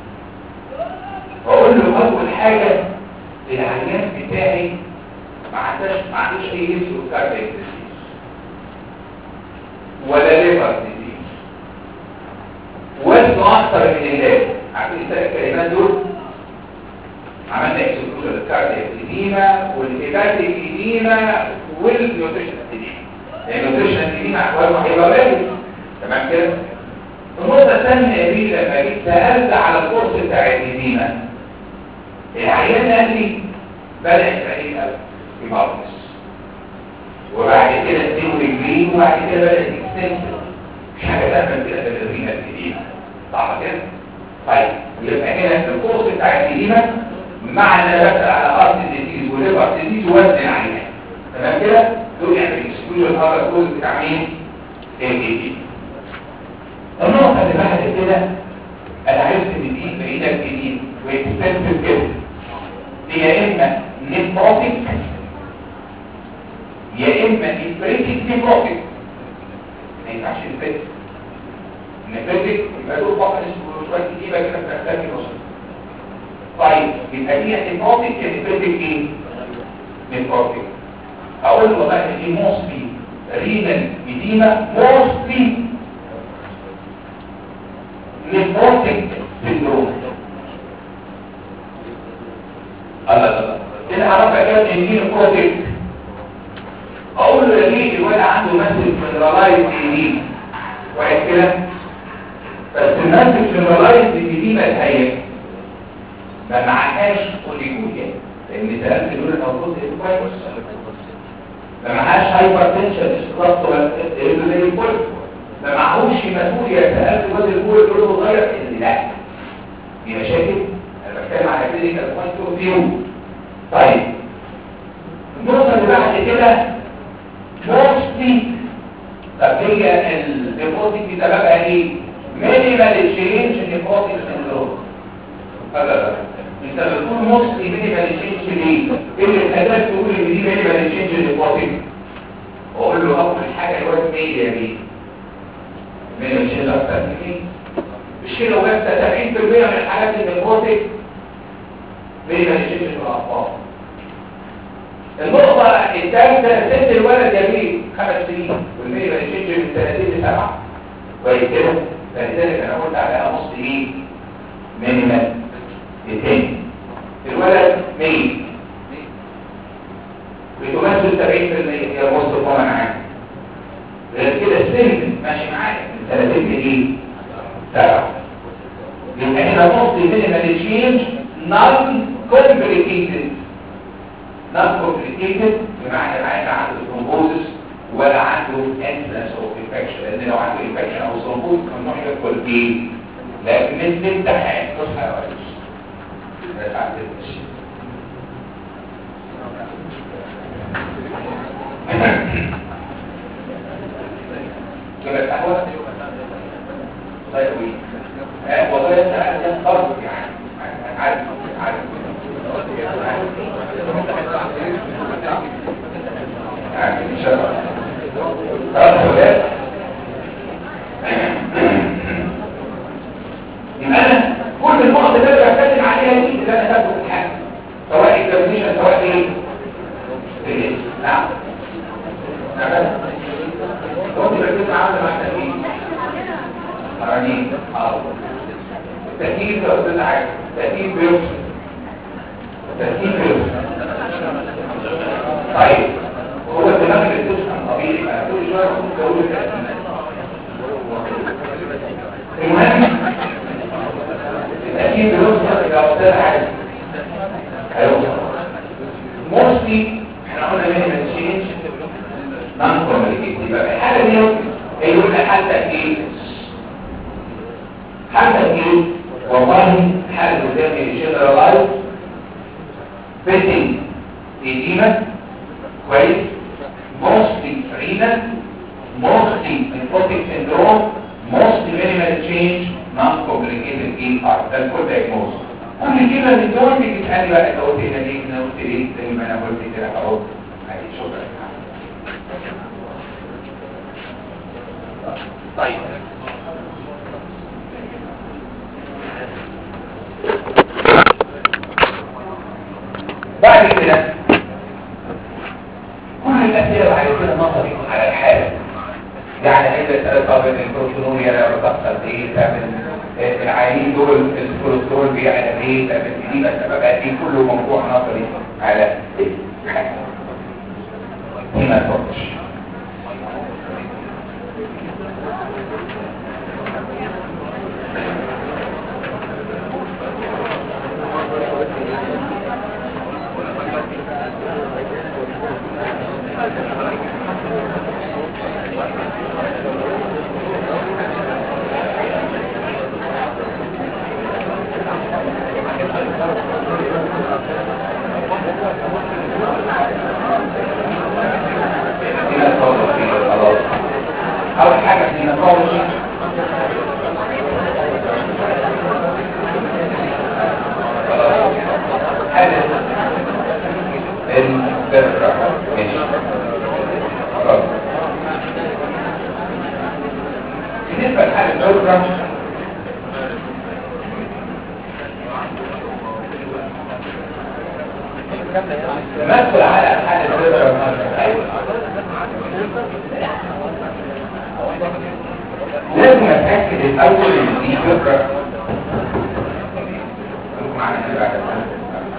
واقول له اول حاجه العيان بتاعي ما عندهاش ما عندوش اي هيستوري كاردياك ديزيز ولا ليفر ديزيز وزنه اكتر من اللازم عارفين الثلاث كلمات دول عملنا اكسكلوجن للكاردياك اديما والهيباتيك اديما والنيوتريشن اديما النيوتريشن اديما احوالهم هيبقى قليل تمام كده النقطة الثانية يا بيه لما جيت سألت على الكورس بتاع الإديمة العيان قال لي بدأ يتعليم قوي في ماركس وبعد كده اديله رجلين وبعد كده بدأ يكستنسل مش حاجة تعمل كده في الإديمة الإديمة صح كده؟ طيب يبقى هنا الكورس بتاع الإديمة مع ان انا بسأل على ارض ديزيز وليفر ديزيز وزن العيان تمام كده؟ دول يعمل اكسكلوجن هذا الكورس بتاع مين؟ الإديمة النقطة اللي بعد كده انا عرفت ان دي بعيدة جديد واكسبنسيف جدا دي يا اما نيفروتيك يا اما نيفريتيك نيفروتيك ما ينفعش نفريتيك نفريتيك يبقى دول فقط اسمه شوية كتيبة كده بتحتاج نص طيب يبقى دي نيفروتيك يا نيفريتيك ايه؟ نيفروتيك اقول له بقى دي موستلي رينال اديما موستلي نيفروتيك سيندروم الله الله كده عرفت كده ان دي نيفروتيك اقول له يا ليه الولد عنده مسج جنرالايز دي كويس كده بس المسج جنرالايز دي ما الحقيقه ما معهاش اوليجويا لان سالت دول المفروض كويس ما معهاش هايبر تنشن ستراكتور ما معهوش مسؤول يسأل في وزن الجول يقول له غير اللي لا دي مشاكل انا بتكلم على كلينيكال بوينت اوف فيو طيب النقطه اللي بعد كده موستلي طب هي الديبوزيت دي سببها ايه؟ مينيمال تشينج ديبوزيت سندروم لا لا انت بتقول موستلي مينيمال تشينج ليه؟ ايه اللي خلاك تقول ان دي مينيمال تشينج ديبوزيت؟ اقول له اول حاجه الواد 100 يا بيه من الشيء اكتر من ايه مش كده وبس 70% من الحالات النيكوتيك من الشيء في الاطفال النقطة الثالثة ست الولد جميل خمس سنين والمية من الشيء من سنتين لسبعة كويس كده فلذلك انا قلت عليها نص ايه مينيمال اثنين الولد 100 بتمثل 70% هي بص طبعا معاك غير كده السن ماشي معاك من 30 ايه سبعة يبقى هنا نص مينيمال تشينج نون كومبليكيتد نون كومبليكيتد بمعنى العين عنده ثرومبوزس ولا عنده انسلنس اوف انفكشن لان لو عنده انفكشن او ثرومبوز ممنوع يدخل ايه لكن مثل امتحان تصحى يا ريس بس عندك الشيء كده قهوه طيب ايه والله انت عايز فرض يعني عارف عارف عارف ان شاء الله طب سؤال يبقى انا كل النقط اللي انا بتكلم عليها دي اللي انا هاخد الحاجه سواء اكزامينشن سواء ايه إيه؟ نعم نعم ممكن يكون عامل مع التأكيد قرانين اه التأكيد لو قلنا حاجة التأكيد بيوصل التأكيد بيوصل طيب هو الدماغ اللي بتفهم طبيعي بقى كل شوية ممكن تقول التأكيد المهم التأكيد بيوصل لو قلنا حاجة هيوصل موستي احنا قلنا مينيمال تشينج نون كوميونيكيتيف يبقى الحاله دي يقول لك حالتك ايه حالتك ايه والله حاله قدامي جنرالايز فيتنج ايديما كويس mostly renal mostly nephrotic syndrome mostly minimal change non-complicated ER ده الكل diagnosis كل كده من دول بيجي تسألني بقى انت قلت هنا ليه انا قلت ليه زي ما انا قلت كده خلاص عادي شكرا طيب بعد كده كل الأسئلة بعد كده نظري على الحالة يعني عايز اسالك طب البروتونوريا لما بتحصل ايه تعمل آه، العيانين دول الكوليسترول بيعمل ايه تعمل دي بس بقى دي كله موضوع نظري على الحالة دي ما تقولش هيماتولوجي خلاص اول حاجه هيماتولوجي خلاص حاله البرة ماشي خلاص بالنسبه لحاله البرة ندخل على حاله البرة لازم اتاكد الاول ان دي فكره معانا كده بعد كده.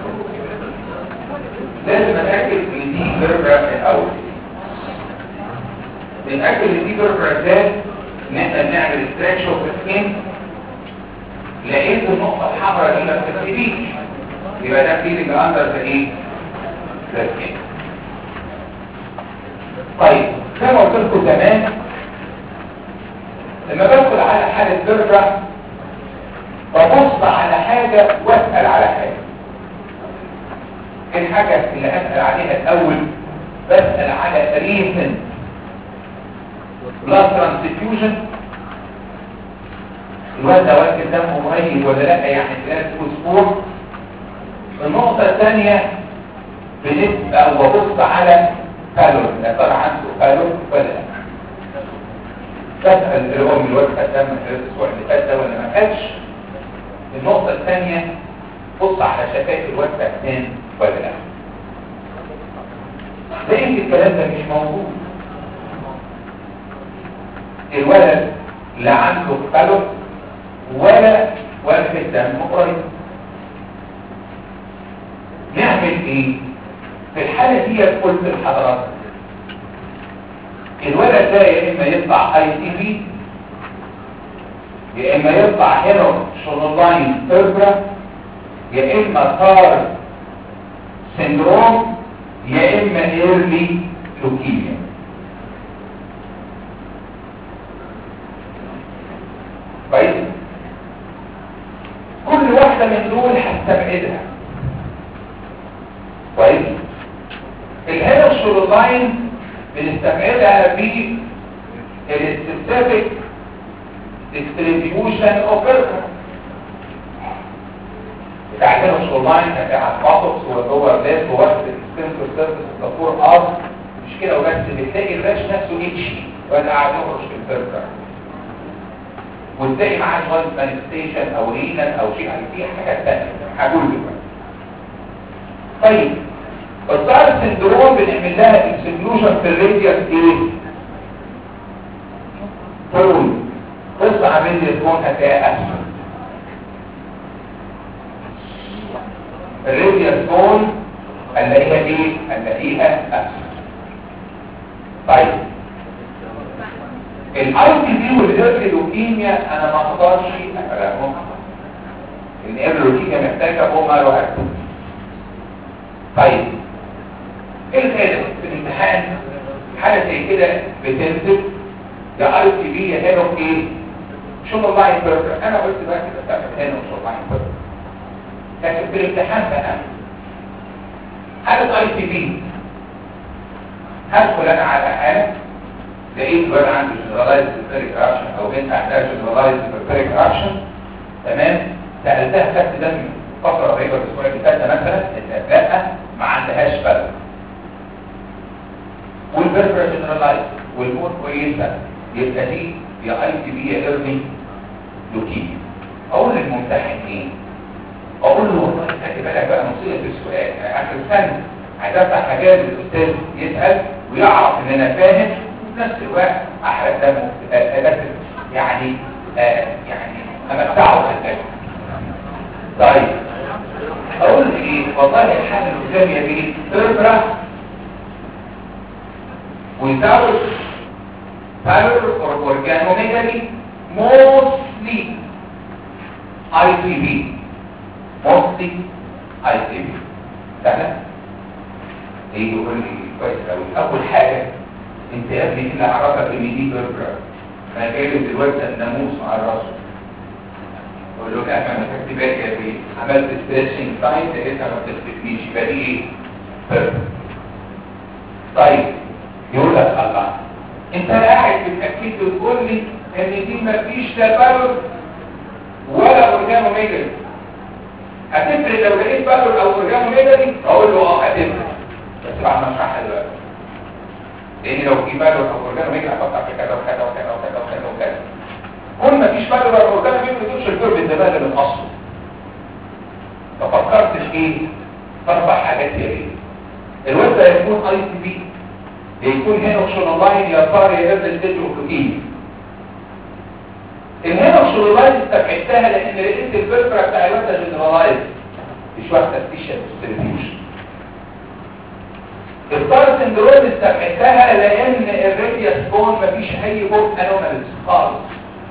لازم اتاكد ان دي فكره الاول نتاكد ان دي فكره ازاي ان احنا بنعمل ستريتش اوف سكين لقيت النقطه الحمراء دي ما بتكتبيش يبقى ده فيلينج اندر ذا ايه ذا سكين طيب زي ما قلت لكم زمان لما بدخل على حالة برة ببص على حاجة واسأل على حاجة ايه الحاجة اللي اسأل عليها الاول بسأل على ريسن بلاد ترانسفيوجن الواد ده واكل دمه قريب ولا لا يعني خلال اسبوع النقطة الثانية بنسبة او ببص على قالوا يا ترى عنده قالوا ولا لا بسأل الأم الواد خد دم خلال الأسبوع اللي فات ده ولا ما خدش النقطة الثانية بص على شفايف الواد فهمان ولا لا لقيت الكلام ده مش موجود الولد لا عنده قالوا ولا وقف الدم قريب نعمل ايه في الحالة دي قلت لحضرتك الولد ده يا اما يطلع اي تي في يا اما يطلع هيرو شونولاين فيبرا يا اما تار سندروم يا اما ايرلي لوكيميا كويس كل واحدة من دول هستبعدها كويس الهيرشولولاين بنستبعدها في السبيسيفيك ديستريبيوشن اوف بيركر بتاع الهيرشولولاين بتاع الباطوكس وهو ذات وقت السنتر سيرفيس الدكتور ار مش كده وبس بتلاقي الراش نفسه اتشي ولا قاعد يخرج في البيركر وتلاقي معاه شويه مانيفستيشن او رينال او شيء في حاجات ثانيه هقول دلوقتي طيب الدار سندروم بنعمل لها اكسكلوجن في الراديوس ايه طول تطلع من الكون هتلاقيها اسفل الراديوس كون هنلاقيها ايه هنلاقيها اسفل طيب الاي تي بي والهيرت لوكيميا انا ما اقدرش افرقهم لان اللوكيميا محتاجه بومر وهكذا طيب ايه الغالب في الامتحان حاجه زي كده بتنزل يا ار تي بي يا هيرو ايه شغل لاين بيرفر انا قلت بقى كده بتعمل هنا وشغل لاين بيرفر لكن في الامتحان بقى هل الاي تي بي هدخل انا على حاله لقيت الواد عنده جنرالايز بيرفيريك اكشن او بنت عندها جنرالايز بيرفيريك اكشن تمام سالتها خدت دم فتره قريبه الاسبوع اللي فات ده مثلا لا ما عندهاش فرق والبرفر جنرالايز والمور كويسه يبقى دي يا اي تي بي يا ايرلي لوكيميا اقول للممتحن ايه اقول له والله خلي بالك بقى مصيبه السؤال اخر سنه عايز افتح حاجات الاستاذ يسال ويعرف ان انا فاهم وفي نفس الوقت احرق دمه آه، بس يعني آه، يعني امتعه بالفهم طيب اقول له ايه والله الحاله اللي قدامي دي تفرح without power or organomegaly mostly ICV mostly ICV سهلة يجي يقول لي كويس قوي اول حاجة انت يا ابني اللي عرفك ان دي بربرة ما جايب دلوقتي الناموس مع الرسول اقول له لا انا خدت بالي يا ابني عملت ستريتشنج ساين لقيتها ما بتثبتنيش يبقى دي ايه؟ بربرة طيب يقول لك الله انت قاعد بتاكد وتقول لي ان دي مفيش تبرد ولا اورجانو ميجري هتفرق لو لقيت بالور او اورجانو ميجري اقول له اه هتفرق بس بعد ما اشرحها دلوقتي لان لو في بالور او اورجانو ميجري هفكر في كذا وكذا وكذا وكذا وكذا وكذا كل ما فيش بالور او اورجانو ميجري تمشي الكيرف الزباله من اصله ففكرت في ايه؟ في اربع حاجات يا ريت الواد ده يكون اي تي بي يكون هنا اوبشن لاين يا ترى يا ابن ستيج اوكلوكين الهنا اوبشن لاين استبعدتها لان لقيت الفلتره بتاع الواد جنرالايز مش واخده سبيشال ديستريبيوشن الستار سندروم استبعدتها لان الراديوس بون مفيش اي بون انوماليز خالص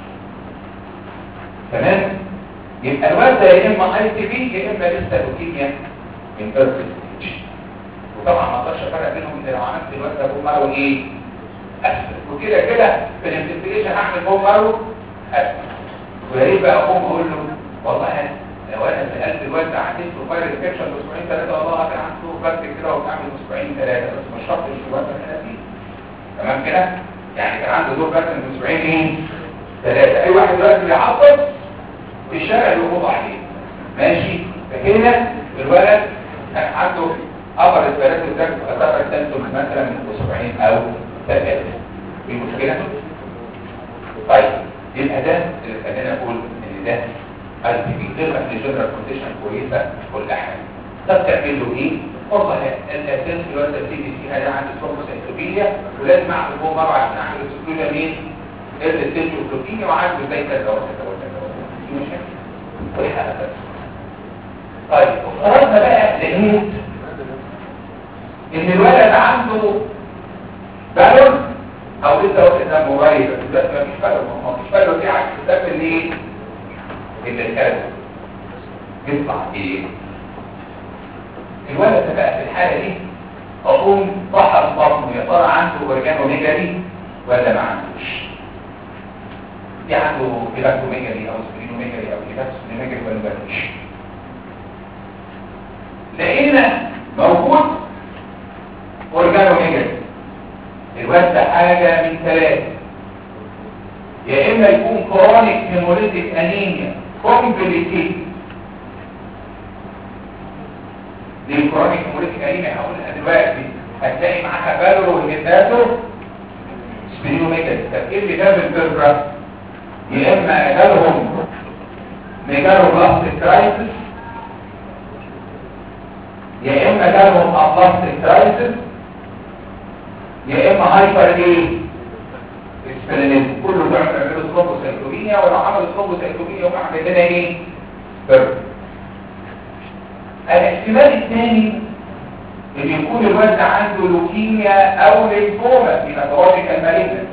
تمام يبقى الواد ده يا اما اي تي بي يا اما لسه لوكيميا من بيرث ستيج وطبعا ما اقدرش افرق بينهم ان لو عملت الوقت ده بوم مارو ايه اسفل وكده كده في الانفستيجيشن هعمل بوم مارو اسفل ويا ريت بقى اقوم اقول له والله لو انا سالت الواد ده عندي بروفايل انفكشن اسبوعين ثلاثه والله كان عنده بس كده وبتعمل اسبوعين ثلاثه بس مش شرط مش الواد ده كده فيه تمام كده يعني كان عنده دور بس من اسبوعين ايه ثلاثه اي واحد دلوقتي بيعطل في الشارع يقبض عليه ماشي فهنا الولد كان عنده أبر الثلاث والثلاث أثر التنسل مثلا من أسبوعين أو ثلاثة في مشكلة؟ طيب يبقى ده اللي خلينا نقول إن ده اي تي بي غير ان الجنرال كونديشن كويسة في كل أحيان طب تعمل له إيه؟ والله الأساس في الوقت السي دي سي هذا عنده ثرومبوسايتوبينيا ولازم أعمل هو مرة عشان أعمل اكسكلوجن مين؟ الستيجوكلوبينيا وعنده زي كذا وكذا وكذا دي مشاكل والحالة بس طيب افترضنا بقى لقيت ان الولد عنده بالون او لسه واخد دم قريب بس دلوقتي مفيش بالون ما فيش بالون دي عكس الدم اللي ايه؟ اللي كان يطلع ايه؟ الولد ده بقى في الحاله دي اقوم فحص بطنه يا ترى عنده اورجانو ميجالي ولا ما عندوش؟ في عنده كيلاكتو ميجالي او سبرينو ميجالي او كيلاكتو ميجالي ولا ما عندوش؟ لقينا موجود اورجانو ميجالي الواد ده حاجه من ثلاثه يا اما يكون كرونيك هيموليتيك انيميا كومبليكيت دي الكرونيك هيموليتيك انيميا هقولها دلوقتي هتلاقي معاها بالو وهيداتو سبرينوميجالي طب ايه اللي جاب الفيبرا يا اما جالهم ميجالو بلاستيك كرايسيس يا اما جالهم ابلاستيك كرايسيس يا اما هايبر ايه اسبلينيزم كله بيعمل يعملوا ثرومبوسايتوبينيا ولو عملوا ثرومبوسايتوبينيا هم عاملين لنا ايه بر الاحتمال الثاني ان يكون الواد عنده لوكيميا او ليمفوما في نتواتيكال مالجنس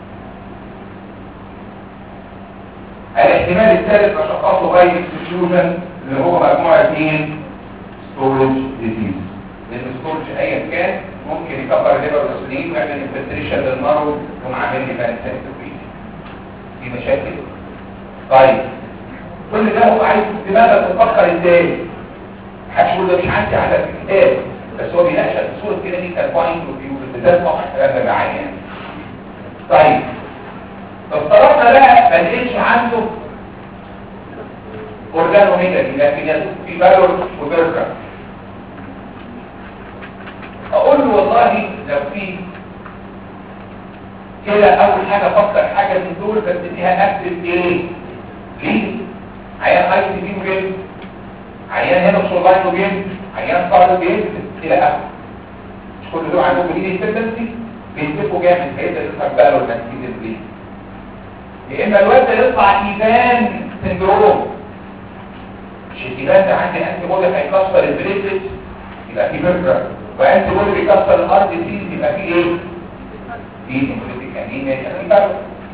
الاحتمال الثالث اشخاصه غير اكسكلوجن اللي هو مجموعه اثنين ستورج ديزيز لان الستورج ايا كان ممكن يكبر الليبر والسنين ويعمل انفلتريشن للمرض ويقوم عامل لي بانسيتوبينيا في مشاكل طيب كل ده هو عايز دماغك تفكر ازاي هتقول ده مش عندي على الكتاب بس هو بيناقش صورة كلينيكال بوينت اوف فيو بالذات صح الكلام ده معايا طيب افترضنا بقى ما لقيتش عنده اورجانو ميجالي لكن يسوق في بالور وبركه اقول له والله لو في كده اول حاجه فكر حاجه من دول بس فيها اكتب ايه ليه عيان اي سي بي وجيم عيان هنا بسولفاين وجيم عيان قارب وجيم الى اخره مش كل دول عندهم دي ديبندنسي بينتفوا جامد هيقدر يطلع بقى لو نتيجه دي يا اما الواد ده يطلع ايفان سندروم مش الايفان ده عندي انتي بودي هيكسر البليتلت يبقى في بيرجر وانتي بودي بيكسر الارض سيز يبقى في ايه في هيموليتيك انيميا يبقى في بيرجر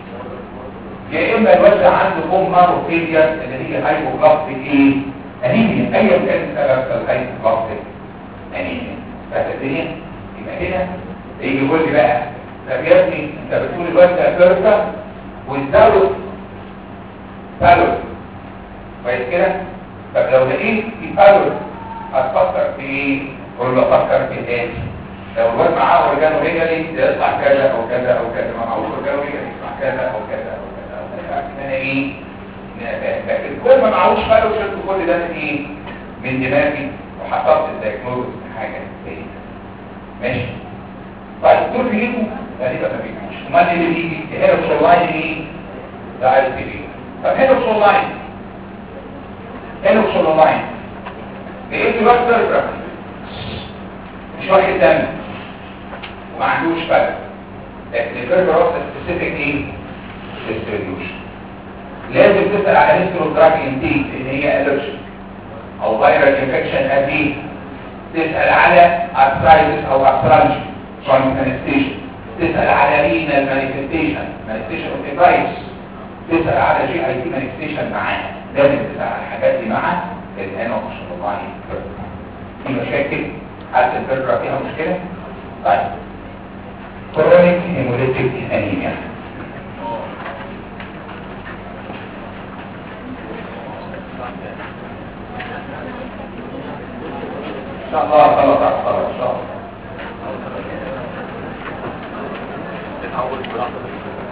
يا اما الواد ده عنده بوم مارو فيلير اللي هي هايبوبلاستيك ايه انيميا ايا كان سبب الهايبوبلاستيك انيميا فاهم الدنيا يبقى هنا يجي يقول لي بقى طب يا ابني انت بتقول الواد ده بيرجر والدولة بالور كويس كده طب لو لقيت في بالور هتفكر في ايه قول له فكر في ايه لو الواد معاه اورجانو ريجالي يطلع كذا او كذا او كذا ما معهوش اورجانو ريجالي يطلع كذا او كذا او كذا او كذا عارف ان انا ايه ان انا فاهم لكن كل ما معهوش بالور شلت كل ده من ايه من دماغي وحطبت الدايجنوز حاجه زي كده ماشي طيب دول بيجوا غالبا ما بيجوش امال اللي بيجي هنا في اللاين ايه ده عايز تيجي طب هنا في اللاين هنا في اللاين لقيت الوقت ده مش واخد دم وما عندوش فرق لكن الفرق راس سبيسيفيك ايه ديستريبيوشن لازم تسال على هيستوري دراج انتيك ان هي الرجن او فيرال انفكشن قديم تسال على ارثرايتس او ارثرالجي joint manifestation تسأل على رينال manifestation manifestation of device تسأل على جي اي تي manifestation معاه لازم تسأل على الحاجات دي معاه لان انا مش والله في مشاكل حالة الفكرة فيها مشكلة طيب chronic hemolytic anemia ان شاء الله خلاص خلاص ان شاء الله تتعود براحتك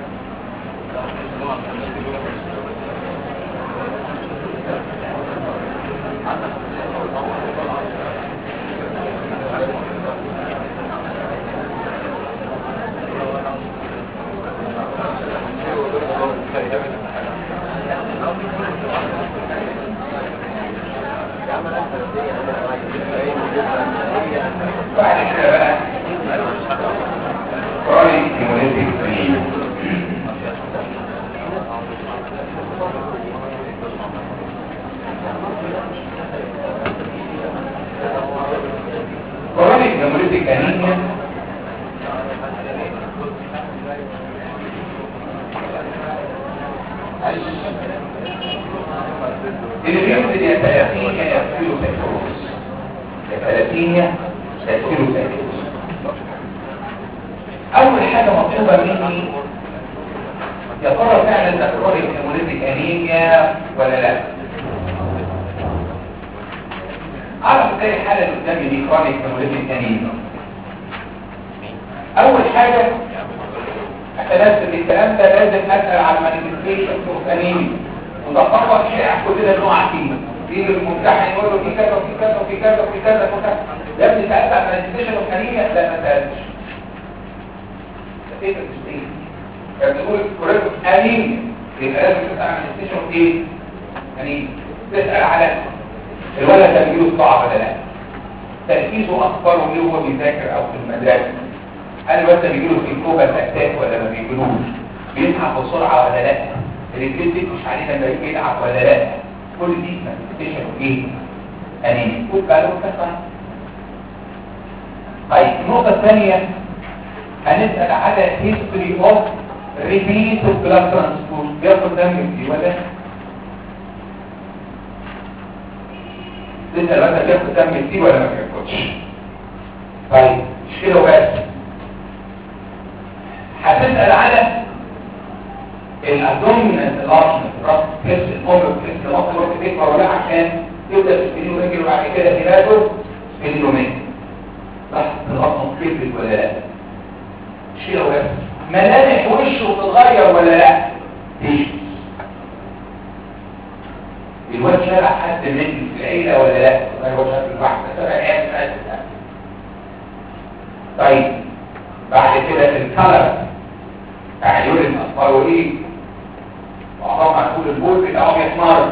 بعد كده بقى chronic hemolytic anemia chronic hemolytic anemia اللي بينزل يا 30 يا كيلو سيكروز يا 30 يا كيلو سيكروز اول حاجة مطلوبة مني يا ترى فعلا تكرار الهيموليتيك انيميا ولا لا اعرف ازاي الحالة اللي قدامي دي كرونيك هيموليتيك انيميا اول حاجة اتناسب الكلام ده لازم اسال على المانيفستيشن اوف انيميا وده طبعا شائع كلنا نوع فيه في الممتحن يقول له في كذا وفي كذا وفي كذا وفي كذا وفي كذا يا ابني سالت على المانيفستيشن اوف انيميا لا ما سالتش كيف تشتغل فبنقول كوريكت انيميا يبقى لازم تسال عن المانيفستيشن ايه انيميا تسال على الولد ده بيجيله صعب ولا لا تركيزه اكبر وليه هو بيذاكر او في المدرسه هل الولد ده بيجيله سيكوبا اتاك ولا ما بيجيلوش بيتعب بسرعه ولا لا الرجل مش عليه لما يجي يلعب ولا لا كل دي مانيفستيشن ايه انيميا خد بالك كده طيب النقطه الثانيه هنسال على history of repeat of blood transport بياخد دم كتير ولا تسال بقى بياخد دم كتير ولا ما بياخدش طيب مش كده وبس هتسال على الابدومينال لارجمنت راس تحس الام بتحس الوقت الوقت تكبر ولا عشان تبدا تسبينه رجل وبعد كده هيباتو سبينومين صح الغطن كبرت ولا لا شيء بس ملامح وشه بتتغير ولا لا ليش الواد شارع حد مني في العيلة ولا لا والله هو شارع الواحد شارع عيال في عيال. طيب بعد كده الكلر بتاع اليورين اخباره ايه وطبعا طول البول بتاعه بيحمر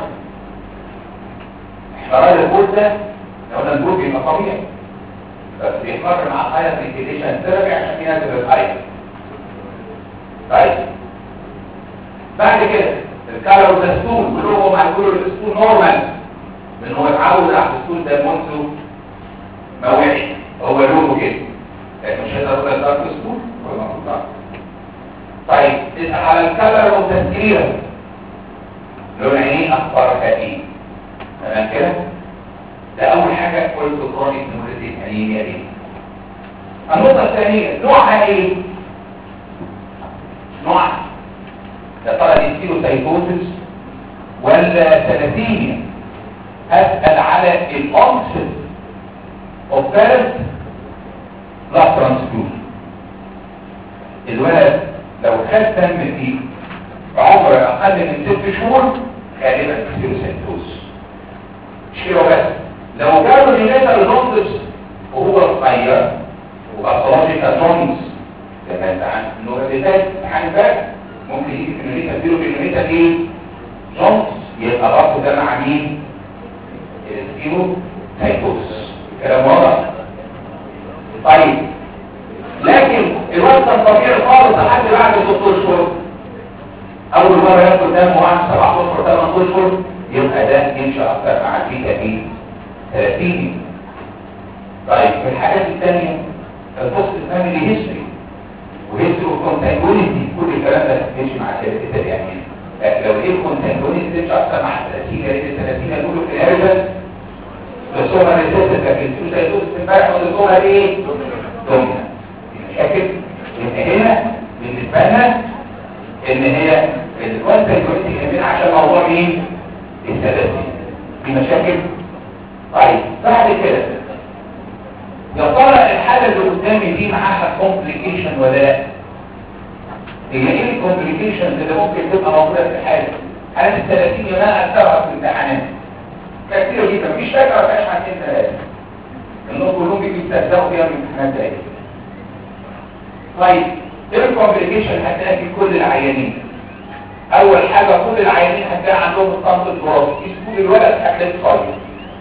احمرار البول ده لو قلنا البول بيبقى طبيعي بس بيحمر مع الهاير ريكيليشن ثيرابي عشان ينزل الهاير طيب بعد كده الكالر والستول كلهم هيقولوا الستول نورمال لان هو اتعود على الستول ده منذ موعد هو لونه كده لكن مش هيقدر يقول دارك ستول هو المفروض دارك طيب تسأل على الكالر والتسكيرة لون عينيه اخبارها ايه تمام كده ده اول حاجه قلت كرونيك نيوريتيك انيميا دي النقطه الثانيه نوعها ايه نوعها يا ترى دي سيروسايتوزس ولا ثلاثيميا اسال على الاونست اوف بيرث لا ترانسفيوجن الولد لو خد دم فيه بعمر اقل من ست شهور غالبا سيروسايتوزس مش كده بس لو جاله جينيتال نونس وهو صغير وباثولوجيكال نونس زي انت عن النوريتات عن بالك ممكن يجي في النوريتا زيرو في النوريتا ايه نونس يبقى برضه ده مع مين السكيرو سايتوس كلام واضح طيب لكن الوقت كان طبيعي خالص لحد بعد ست اشهر اول مره ياكل دم وعن 17 8 اشهر يبقى ده يمشي اكتر مع البيتا ايه 30 طيب في الحاجات الثانيه البوست فاميلي هيستوري وهيستوري كونتاجونيتي كل الكلام ده يمشي مع الثلاثه يعني لكن لو ايه الكونتاجونيتي تمشي اكتر مع ال 30 لان ال 30 هيقولوا في الهرجه الصوره ريسيست لكن الفلوس هيدوس امبارح والصوره ايه؟ دومنا مشاكل يبقى هنا بالنسبه لنا ان هي الكونتاجونيتي جميل عشان موضوع مين؟ الثلاثين في مشاكل طيب بعد كده يا ترى الحاله اللي قدامي دي معاها كومبليكيشن ولا لا هي ايه الكومبليكيشن اللي ممكن تبقى موجوده في الحاله حالات الثلاثين يا ما اكثرها في الامتحانات كتير جدا مفيش فاكره ما فيهاش حاجتين ثلاثه انهم كلهم بيجوا يستهزئوا فيها من الامتحانات دي طيب ايه الكومبليكيشن هتلاقي في كل العيانين اول حاجة كل العيانين هتلاقي عندهم الصمت الوراثي اسمه الولد هتلاقي صغير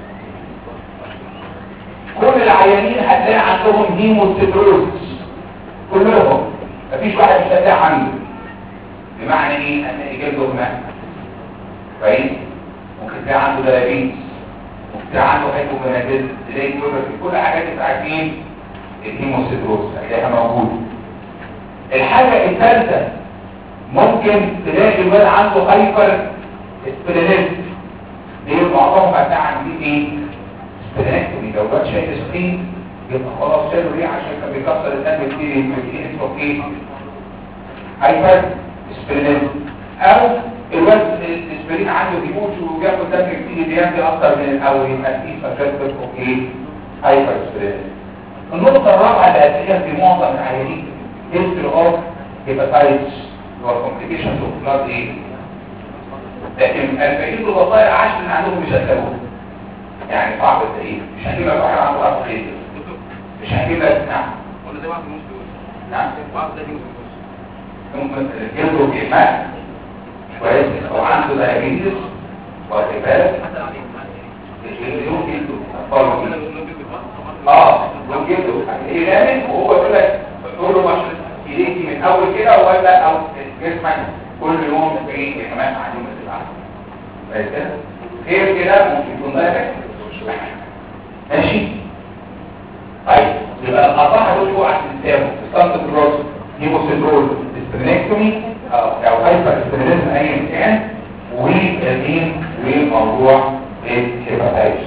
كل العيانين هتلاقي عندهم هيموسيدروزس كلهم مفيش واحد مش هتلاقي عنده بمعنى ايه ان اجابته ماء كويس ممكن تلاقي عنده ديابيتس ممكن تلاقي عنده هايبوجوناديزم تلاقي في كل حاجات انت عارفين الهيموسيدروزس هتلاقيها موجوده الحاجه الثالثه ممكن تلاقي الولد عنده هايبر سبلينيزم دي معظمهم هتلاقي عندي ايه سبلينكتومي لو الولد شايل سخين يبقى خلاص شايله ليه عشان كان بيكسر الدم كتير يبقى اسمه ايه هايبر سبلينيزم او الولد الاسبرين عنده بيموت وبياخد دم كتير بيعمل اكتر من الاول يبقى في سجلت ايه هايبر سبلينيزم النقطه الرابعه اللي هتلاقيها في معظم العيانين هيستري اوف هيباتايتس هو كومبليكيشن اوف بلاد ايه لكن الباقيين البصائر عاش من عندهم مش هتلاقوه يعني صعب التقييم مش هنجيب لك واحد عنده ارض خير مش هنجيب لك نعم ولا زي واحد نص دول نعم واحد ده نص ممكن جلده في ماء كويس او عنده دايابيتس واخد بالك حتى عليه له جلده اطفاله انا فيه. بقول له كده اه له جلده ايه جامد وهو يقول لك تقول له مش ايديكي من اول كده ولا او جسمك كل يوم في كمان عديمة العقل كويس كده غير كده ممكن يكون ضايقك ماشي طيب يبقى القطاع دول هو عشان تساوي ستاند كروس هيموسيدرول سبرينكتومي او او هايبر سبرينيزم اي مكان والمين وموضوع الهيباتايتس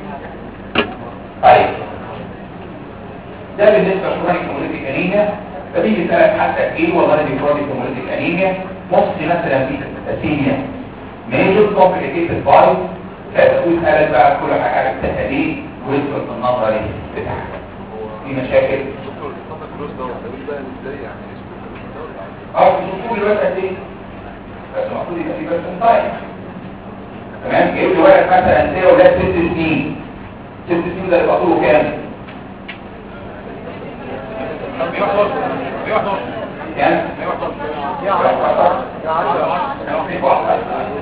طيب ده بالنسبه لكرونيك كوموليتيك انيميا فبيجي يسالك حالتك ايه والله دي كرونيك هيموليتيك انيميا مصري مثلا في اسيميا ميجور كومبليكيتد باي فتقول قالت بقى كل حاجه عرفتها ليه ويدخل في النظره دي بتاعها في مشاكل دكتور الصفحة فلوس ده وتقول بقى ازاي يعني اسمه فلوس ده ولا اه بيشوفوا لي الوقت قد ايه بس المفروض يبقى في بس تايم تمام جايب لي ولد مثلا سي ولاد ست سنين ست سنين ده يبقى طوله كام؟ 111 111 كام؟ 111 كان في واحد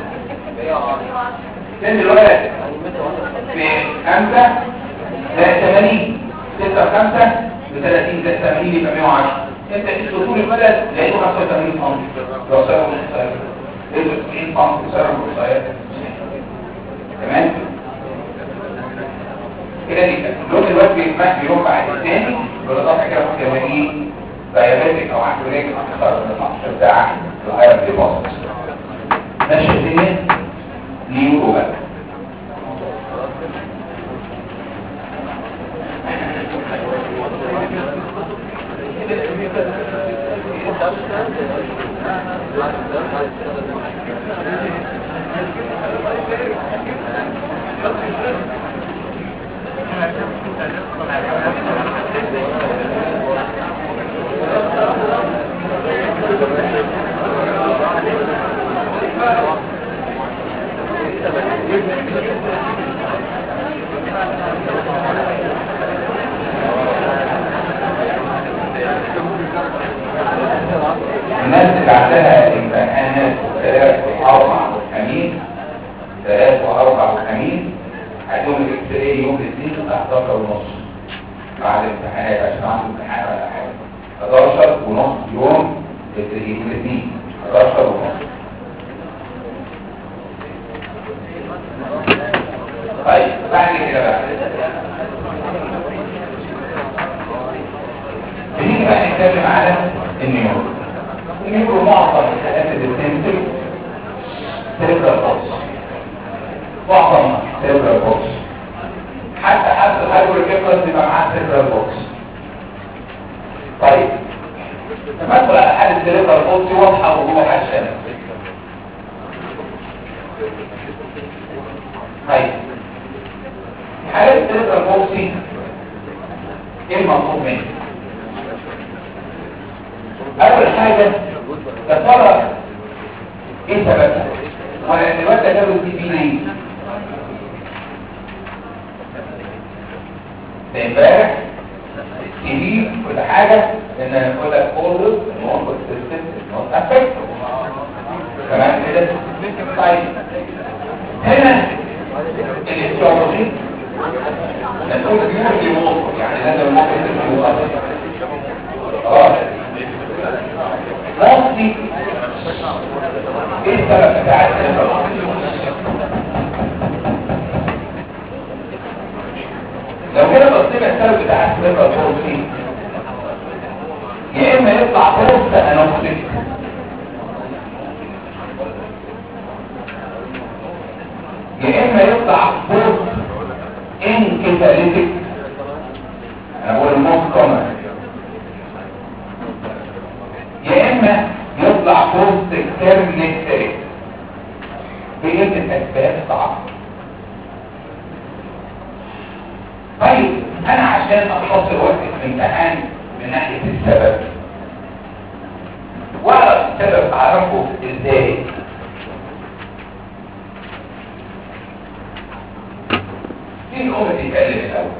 سن الولد في خمسة زائد 80 ستة وخمسة ب 30 زائد 80 يبقى 110 انت قيس طول الولد لقيته 85 سم لو سعره مش قصير لقيته 90 سم سعره مش قصير تمام كده دي كده. لون الواد بيتمحي يوم بعد الثاني بالاضافه كده ممكن يلاقيه دايابيتك او عنده رجل اكثر من 12 ساعه الهاير ديبوزيت ماشي الدنيا نيورو بقى الناس اللي عندها امتحانات ثلاث واربع وخميس ثلاث واربع وخميس هيكون الاكس راي يوم الاثنين الساعه 11 ونص بعد الامتحانات عشان عنده امتحان ولا حاجه 11 ونص يوم يوم الاثنين 11 ونص طيب بعد كده بقى بنيجي بقى نتكلم على النيورو النيورو معظم الحالات اللي بتنتج سيربرال بوكس معظم سيربرال بوكس حتى حتى الهايبركيفالس يبقى معاه سيربرال بوكس طيب لما ندخل على حاله سيربرال بوكس واضحه وضوح الشمس طيب حالات سيربرال بوكس ايه المطلوب منه اول حاجة يا ترى ايه سببها ولا ان الواد ده جاله التي بي ليه ده امبارح تي بي كل حاجة ان انا اقول لك اولوز نوت سيستم نوت افكت تمام كده طيب هنا الاستيولوجي نقول بيور لموت يعني لازم الموت يبقى خلاص مصري ايه السبب بتاع السبب لو كده بصينا السبب بتاع السبب الفروسي يا اما يطلع فروس انوكسيك يا اما يطلع فروس انكفاليتك انا بقول الموست كومن يا اما يطلع بوست اكترم نكتري بقية الاسباب صعبة طيب انا عشان اختصر وقت الامتحان من ناحية السبب واعرف السبب اعرفه ازاي في الام تتكلم الاول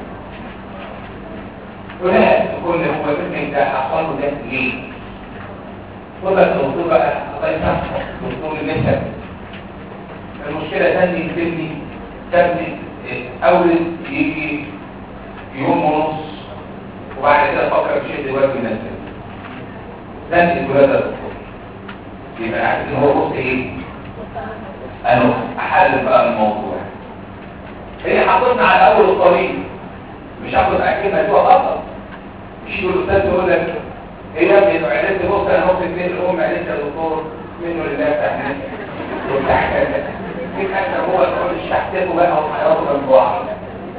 ولا تقول له هو ابنك ده حصل له ده ليه ولا الدكتور بقى الله يسامحه دكتور النسب المشكله تاني تبني تبني اولد يجي يوم ونص وبعد كده فكر في شيء دلوقتي ينزل تاني الولاده الدكتور يبقى عارف ان هو بص ايه انا احلل بقى الموضوع هي حطتنا على اول الطريق مش هاخد اكلمه جوه خطر مش يقول الاستاذ يقول لك ايه يا ابني لو عرفت بص انا نص اتنين الام عرفت يا دكتور منه لله تحمل والتحت في حاجه هو يقول مش تحتاجه بقى وحياته جنب بعض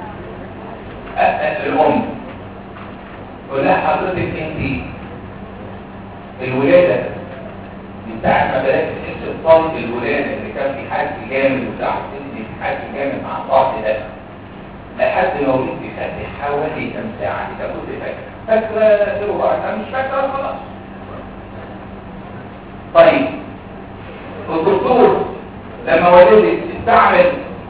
اسال الام تقول لها حضرتك انت الولاده من ساعه ما بدات تحس بطلق الولاده اللي كان في حد جامد وساعه تنزل في حد جامد مع الضغط ده لحد ما ولدت خدت حوالي كام ساعه اذا كنت فاكر فاكره تقول بقى انا مش فاكره خلاص طيب الدكتور لما ولدت استعمل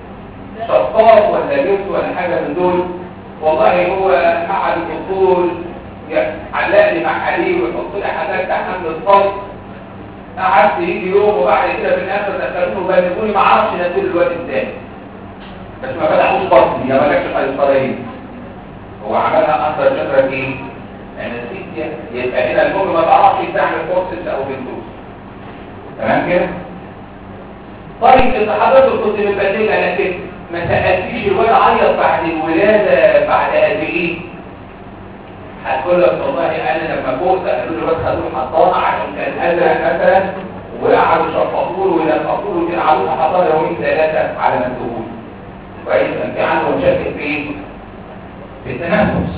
شطاف ولا جبس ولا حاجه من دول والله هو قعد الدكتور علق لي محاليل ويحط لي حاجات تحت الصوت قعدت يجي يوم وبعد كده في الاخر دخلوه بلغوني ما اعرفش نزل الواد ازاي بس ما فتحوش بطني يا ما جابش قيصريه هو عملها اندر جنرال ايه؟ انستيزيا يبقى هنا المهم ما تعرفش تعمل فورسز او بنتوز تمام كده؟ طيب انت حضرتك كنت متبدله لكن ما سالتيش الواد عيط بعد الولاده بعد قد ايه؟ هتقول لك والله انا لما فوقت قالوا لي بس خدوه حضانه عشان كان ازرق مثلا وقعدوا يشفطوا له وينفخوا له ويلعبوا في حضانه يومين ثلاثه على ما تقول كويس كان في عنده مشاكل في في التنفس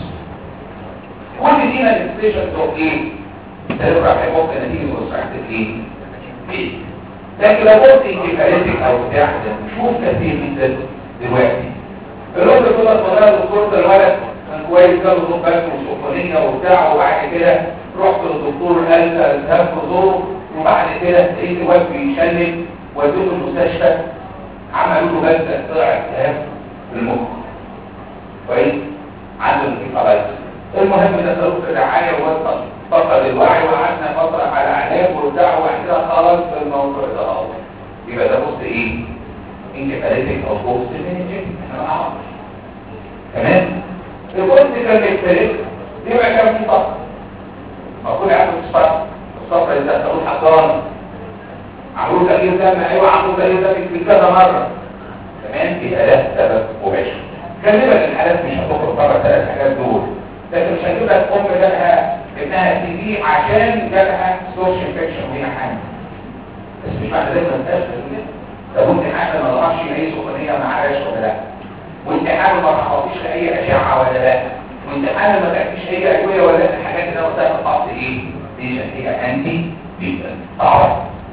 كل دي مانيفستيشنز اوف ايه؟ سيربرا هيبوك نتيجه اوبستراكتيف ايه؟ ايه؟ لكن لو قلت انكفاليتك او بتاع شوف كثير جدا دلوقتي الراجل كده صغير دكتور الولد كان كويس جاله ضغط وسخونيه وبتاع وبعد كده رحت للدكتور قال التهاب في زوره وبعد كده لقيت الواد بيشلل ودوه المستشفى عملوا له جلسه طلع التهاب في المخ كويس عنده انكفالايتس المهم ده صاروخ الرعايه ووصل فقد الوعي وقعدنا فتره على علاج وبتاع وبعد كده خلاص الموضوع ده اهو يبقى ده بص ايه انكفاليتك او بوست مينيجيك احنا ما نعرفش تمام البوست كان بيختلف بيبقى كام في فقط المفروض عنده صفر الصفر اللي تقول حضانه عملوا تغيير دم ايوه عملوا تغيير دم في كذا مره تمام يبقى ده سبب مباشر غالبا الحالات مش هتخرج بره الثلاث حاجات دول لكن مش هجيب لك ام جالها ابنها سي دي عشان جالها سورش انفكشن وهي حامل بس مش معنى ذلك ما تبقاش لو انت حامل ما ضربش اي سخونيه معهاش ولا لا وانت حامل ما تعرفيش لاي اشعه ولا لا وانت حامل ما تاكلش اي ادويه ولا لا الحاجات اللي انا قلتها في الفصل ايه دي هي انتي بيتا تعرف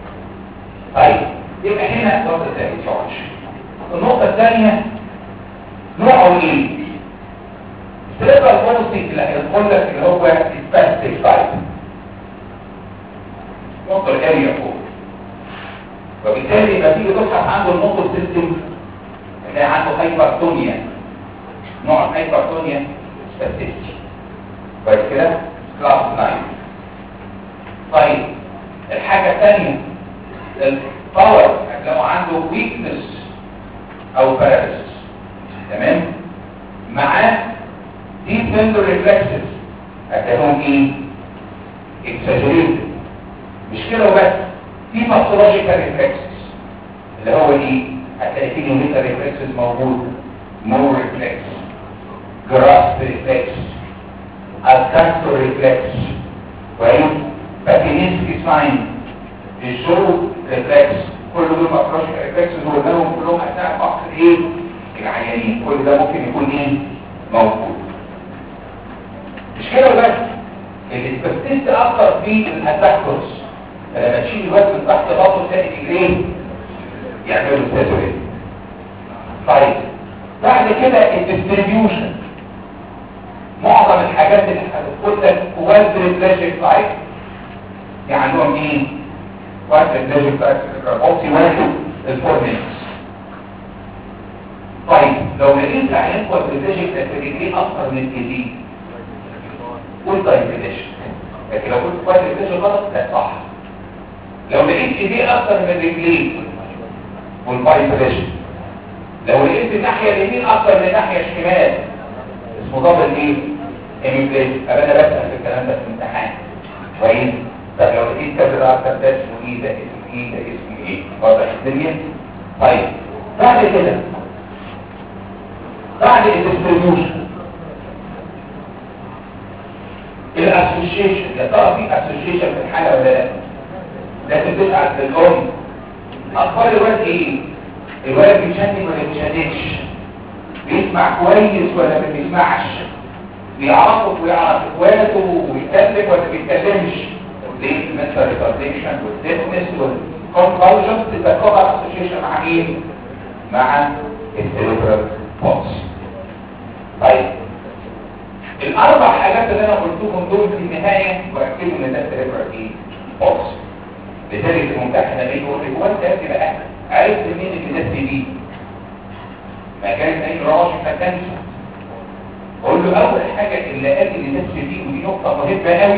طيب يبقى هنا نقطه ثانيه تشارج النقطه الثانيه نوعه ايه السليبر البوليسي اللي هيدخل لك اللي هو السباستيك تايب نقطه الاريا فوق وبالتالي لما تيجي تبحث عنده الموتور سيستم تلاقي عنده هايبرتونيا نوع الهايبرتونيا سباستيك كويس كده كلاس 9 طيب الحاجه الثانيه الباور لو عنده ويكنس او باراليسيس تمام معاه دي فيندر ريفلكسز هتلاقيهم ايه اكساجريتد مش كده وبس في باثولوجيكال ريفلكسز اللي هو ايه هتلاقي فيه نيوميتال ريفلكسز موجود مور ريفلكس جراسب ريفلكس الكاستور ريفلكس كويس باتينيسكي ساين الجو ريفلكس كل دول باثولوجيكال ريفلكسز وقلناهم كلهم اثناء فحص ايه العيانين كل ده ممكن يكون ايه موجود مش كده بس الاسبستيست اكتر في الاتاكورس لما تشيل الوزن من تحت بطنه تلاقي رجلين يعملوا ستاتورين طيب بعد كده الديستريبيوشن معظم الحاجات اللي هتقول لك كوادريبلاجيك تايب يعني عندهم ايه كوادريبلاجيك تايب اوبتي واحد الفورنكس طيب لو لقيت عيان كوادريبلاجيك رجليه اكتر من ايديه قول دايبلاجيك لكن لو قلت كوادريبلاجيك غلط لا صح لو لقيت ايديه اكتر من رجليه والبايبلاجيك لو لقيت الناحيه اليمين اكتر من الناحيه الشمال اسمه دبل ايه ايميبلاجيك ابقى انا بسال في الكلام ده في الامتحان كويس طب لو لقيت كذا اكتر ده اسمه ايه ده اسمه ايه ده اسمه ايه واضح الدنيا طيب بعد كده بعد الديستريبيوشن الاسوشيشن يا ترى في اسوشيشن في الحاله ولا لا لازم تسال في الام اخبار الواد ايه الولد بيشنج ولا بيشنجش بيسمع كويس ولا ما بيسمعش بيعرف ويعرف اخواته ويتكلم ولا بيتكلمش والمنتال ريتارديشن والديفنس والكونفولجن تبقى كوبر اسوشيشن مع مين؟ مع السيريبرال بولس طيب الاربع حاجات اللي انا قلتهم دول في النهايه واكدوا ان ده سيريبرال ايه؟ بولس لذلك الممتحن لما يجي يقول لي هو انت يا ابني بقى عرفت منين ان ده سي بي؟ ما كانت اي رواش ما كانش اقول له اول حاجه اللي قال لي ده سي بي ودي نقطه مهمه قوي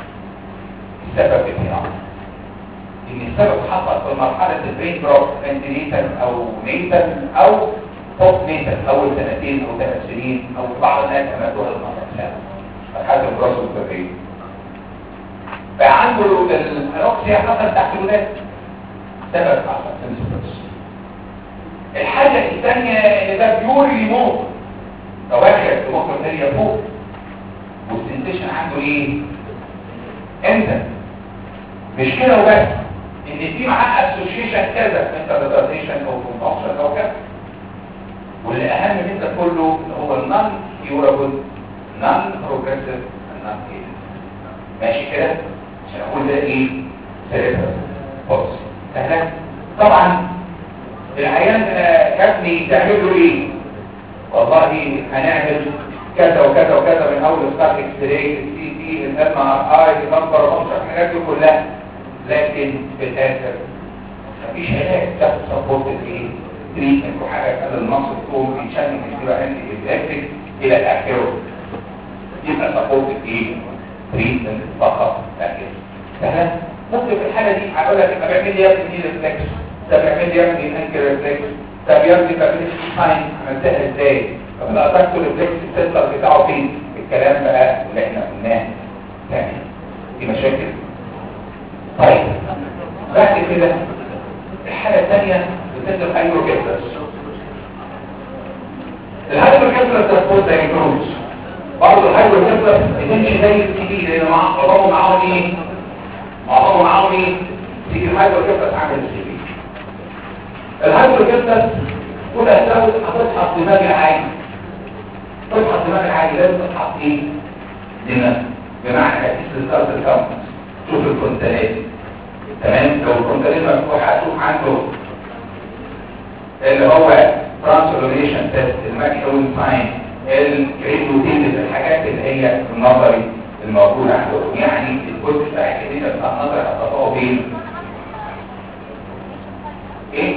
السبب بتاعه ان السبب حصل في مرحله البرين دروب انتينيتال او نيتال او بوست نيتال اول سنتين او ثلاث سنين او بعض الناس عملوها المرحله مرحله البراس والبرين بقى عنده الانوكسيا حصل تحت الولاد سبب حصل سنسبس الحاجة الثانية ان ده بيور ريموت تواخر ريموت الاريا فوق والسنتيشن عنده ايه؟ امتى؟ مش كده وبس ان في معاه اسوشيشن كذا انت ريتارديشن او كونفشن او كذا والاهم من ده كله هو النون كيورابل نون بروجريسيف نون ماشي كده عشان اقول ده ايه سيريبرال بولس سهلا طبعا العيان كابني تعمل له ايه والله هنعمل كذا وكذا وكذا من اول ستار اكس راي السي تي الام ار اي النمبر ومش الحاجات دي كلها لكن في الاخر مفيش علاج تاخد سبورت ايه تريتمنت وحاجه كده المصل تقوم يتشنج يبقى انتي الكتريك الى اخره يبقى سبورت ايه تريتمنت فقط لكن سهل ممكن في الحاله دي هقول لك يبقى بيعمل لي يا ابني ريفلكس طب يعمل لي يا ابني انكر ريفلكس طب يا ابني فابريش ساين عملتها ازاي طب لا اتاكد الريفلكس السنتر بتاعه فين الكلام بقى اللي احنا قلناه تاني دي مشاكل طيب بعد كده الحاله الثانيه بتنزل الهايدروكيبلس الهايدروكيبلس ده سبوت دايجنوز برضه الهايدروكيبلس بتمشي زي السي بي لان معظمهم معاهم ايه معظمهم معاهم ايه تيجي الهايدروكيبلس عامل السي بي الهايدروكيبلس كل هتلاقي هتضحك دماغ العين تضحك دماغ العين لازم تضحك ايه دماغ بمعنى هتقيس الارض الكم شوف الكونتينات تمام لو الكونتينات مفتوح هتشوف عنده اللي هو ترانسفورميشن تيست الماكيون ساين الكريتوتين الحاجات اللي هي النظري الموجوده عندهم يعني الجزء بتاع الكليه بتاع النظري هتطلعه فين ايه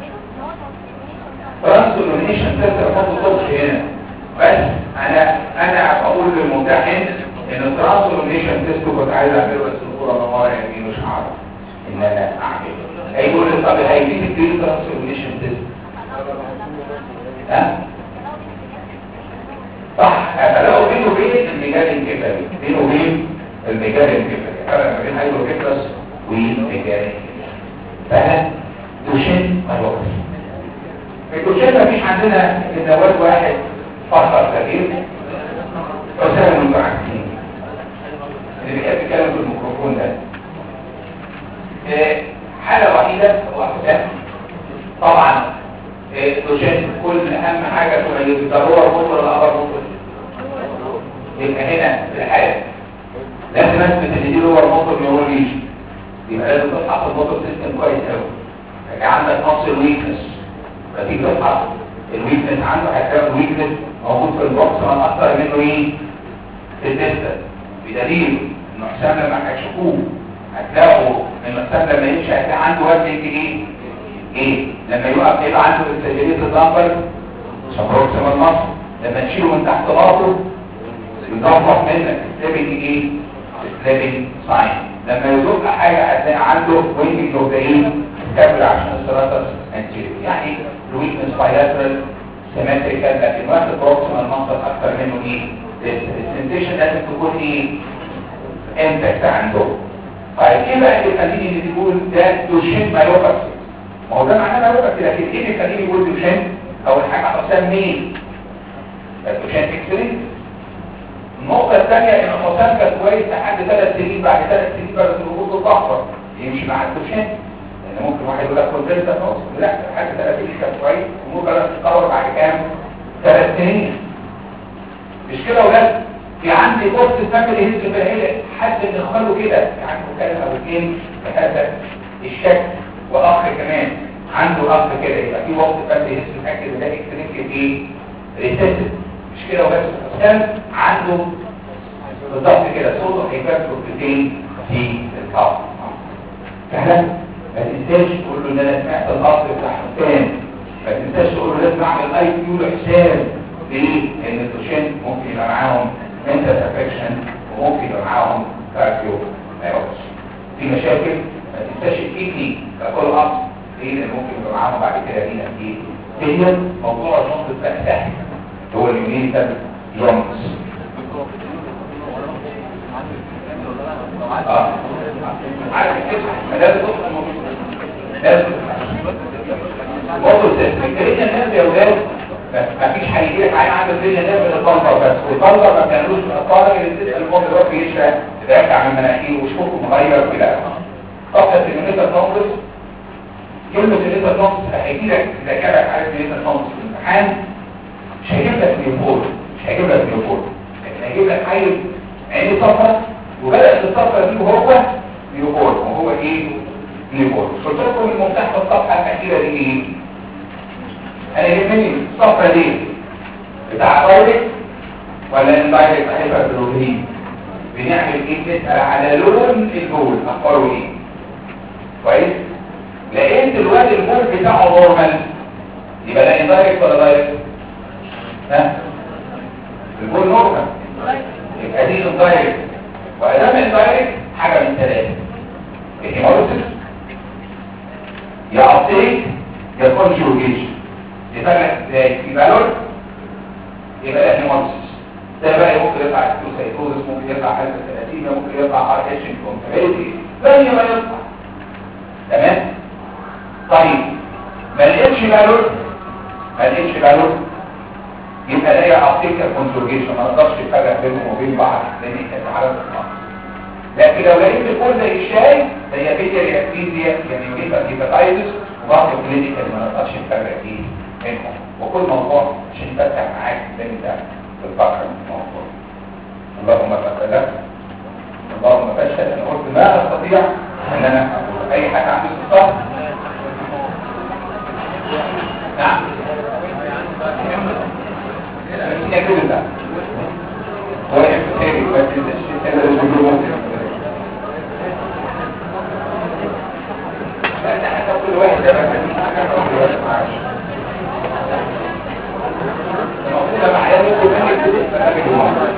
ترانسفورميشن تيست ما تطلبش هنا بس انا انا بقول للممتحن ان الترانسفورميشن تيست كنت عايز اعمله بس الصوره نوار يعني مش هعرف ان انا اعمله هيقول لي طب هيديك الجرين ترانسفورميشن تيست ها صح هتلاقوا بينه وبين المجال الكفري بينه وبين المجال الكفري فرق ما بين هيدروكيفرس والمجال فهل دوشين ملوكس الدوشين مفيش عندنا الا واد واحد فقط كبير وسهل المتعكسين اللي بيحب يتكلم في الميكروفون ده حالة وحيدة واحدة طبعا دوشين كل اهم حاجة تميز ضرورة الموتور ولا ابر موتور يبقى هنا في الحالة لازم اثبت ان دي لور موتور نيوروليش يبقى لازم تفحص الموتور سيستم كويس قوي هيبقى عندك نقص الويكنس فتيجي تفحص الويكنس عنده هتلاقي الويكنس موجود في البوكس ما اكتر منه ايه في الدستة بدليل انه حسام لما هتشوفوه هتلاقوا ان حسام لما يمشي هتلاقي عنده وزن ايه ايه لما يقف يبقى عنده السجلية الضمبر سبروكسيمال مصر لما تشيله من تحت باطه يضغط منك سلابنج ايه سلابنج ساين لما يزق حاجة هتلاقي عنده وينجنج اوف ذا ايه كابل عشان السراتس انتيريو يعني الويكنس بايلاترال سيمتريكال لكن واخد بروكسيمال مصر اكتر منه ايه السنتيشن لازم تكون ايه امباكت عنده طيب ايه بقى اللي يخليني اللي تقول ده دوشين مايوباثي ما هو ده معناه مايوباثي لكن ايه اللي يخليني يقول دوشين اول حاجه حسام مين دوشين اكسرين النقطه الثانيه ان حسام كان كويس لحد ثلاث سنين بعد ثلاث سنين بعد الوجود الضغط يمشي مع الدوشين لان ممكن واحد يقول لك كنت لسه خلاص لا لحد ثلاث سنين كان كويس وممكن تتطور بعد كام ثلاث سنين مش كده ولا في عندي بوست فاميلي هيستوري في العيله حد ندخله كده يعني مكان او اثنين بهذا الشكل واخ كمان عنده اخ كده يبقى في بوست فاميلي هيستوري اكد ده اكتريك ايه ريسيسيف مش كده وبس كان عنده بالظبط كده صوته هيبقى بروتين في القلب فهلا ما تنساش تقول له ان انا سمعت الاصل بتاع حسام ما تنساش تقول له لازم اعمل اي كيو لحسام ليه؟ لان الدوشين ممكن يبقى معاهم منتال افكشن وممكن يبقى معاهم كارديو مايوبس في مشاكل ما تنساش الكيدني ككل اصل ليه؟ لان ممكن يبقى معاهم بعد كده لينا في هي موضوع الجنط بقى سهل هو اليونيتال جونز اه عارف تسمع ما لازم تدخل لازم برضه الكريم الناس يا ولاد ما فيش هيجي لك عين عنده الدنيا ده من البلطر بس والبلطر ما بتعملوش في الاطفال اللي بتسال المهم يروح يشرب تدافع عن مناخيره وشوفه مغير كده فقط اليونيتال نومبس كلمة اليونيتال نومبس هيجي لك اذا كانت عارف اليونيتال نومبس في الامتحان مش هيجيب لك نيوبول مش هيجيب لك نيوبول لكن هيجيب لك عيل عيني صفرا وبدأت الصفرة دي وهو نيوبول وهو ايه نيوبول قلت لكم المفتاح في الصفحة الأخيرة دي ايه انا يهمني الصفرة دي بتاع دايركت ولا اندايركت هيبقى بروتين بنعمل ايه نسأل على لون البول اخباره ايه كويس لقيت الواد البول بتاعه نورمال يبقى ده اندايركت ولا دايركت ها البول نورمال يبقى دي اندايركت وادام اندايركت حاجه من ثلاثه الهيموليسيس يا ابتيك يا كونجوجيشن يفرق ازاي في بالون يبقى ده هيموليسيس ده بقى ممكن يطلع سايكوزس ممكن يطلع حاجه 30 ممكن يطلع ار اتش كونتريتي زي ما يطلع تمام طيب ما لقيتش بالون ما لقيتش بالون يبقى ده يا ابتيك يا كونجوجيشن ما نقدرش نفرق بينهم وبين بعض لان انت عارف لكن لو لقيت الكل زي الشاي زي بيتيا رياكتيزيا يعني يبقى هيباتايتس وبعض الكلينيكال ما نقدرش نفرق فيه منهم وكل موضوع عشان يفتح معاك زي انت بتفكر في الموضوع اللهم فشل اللهم فشل انا قلت ما استطيع ان انا اقول اي حاجه عنده استطاعه نعم يا كده هو يحتاج بس الشيء اللي بيقوله كل واحد ده المفروض معايا ممكن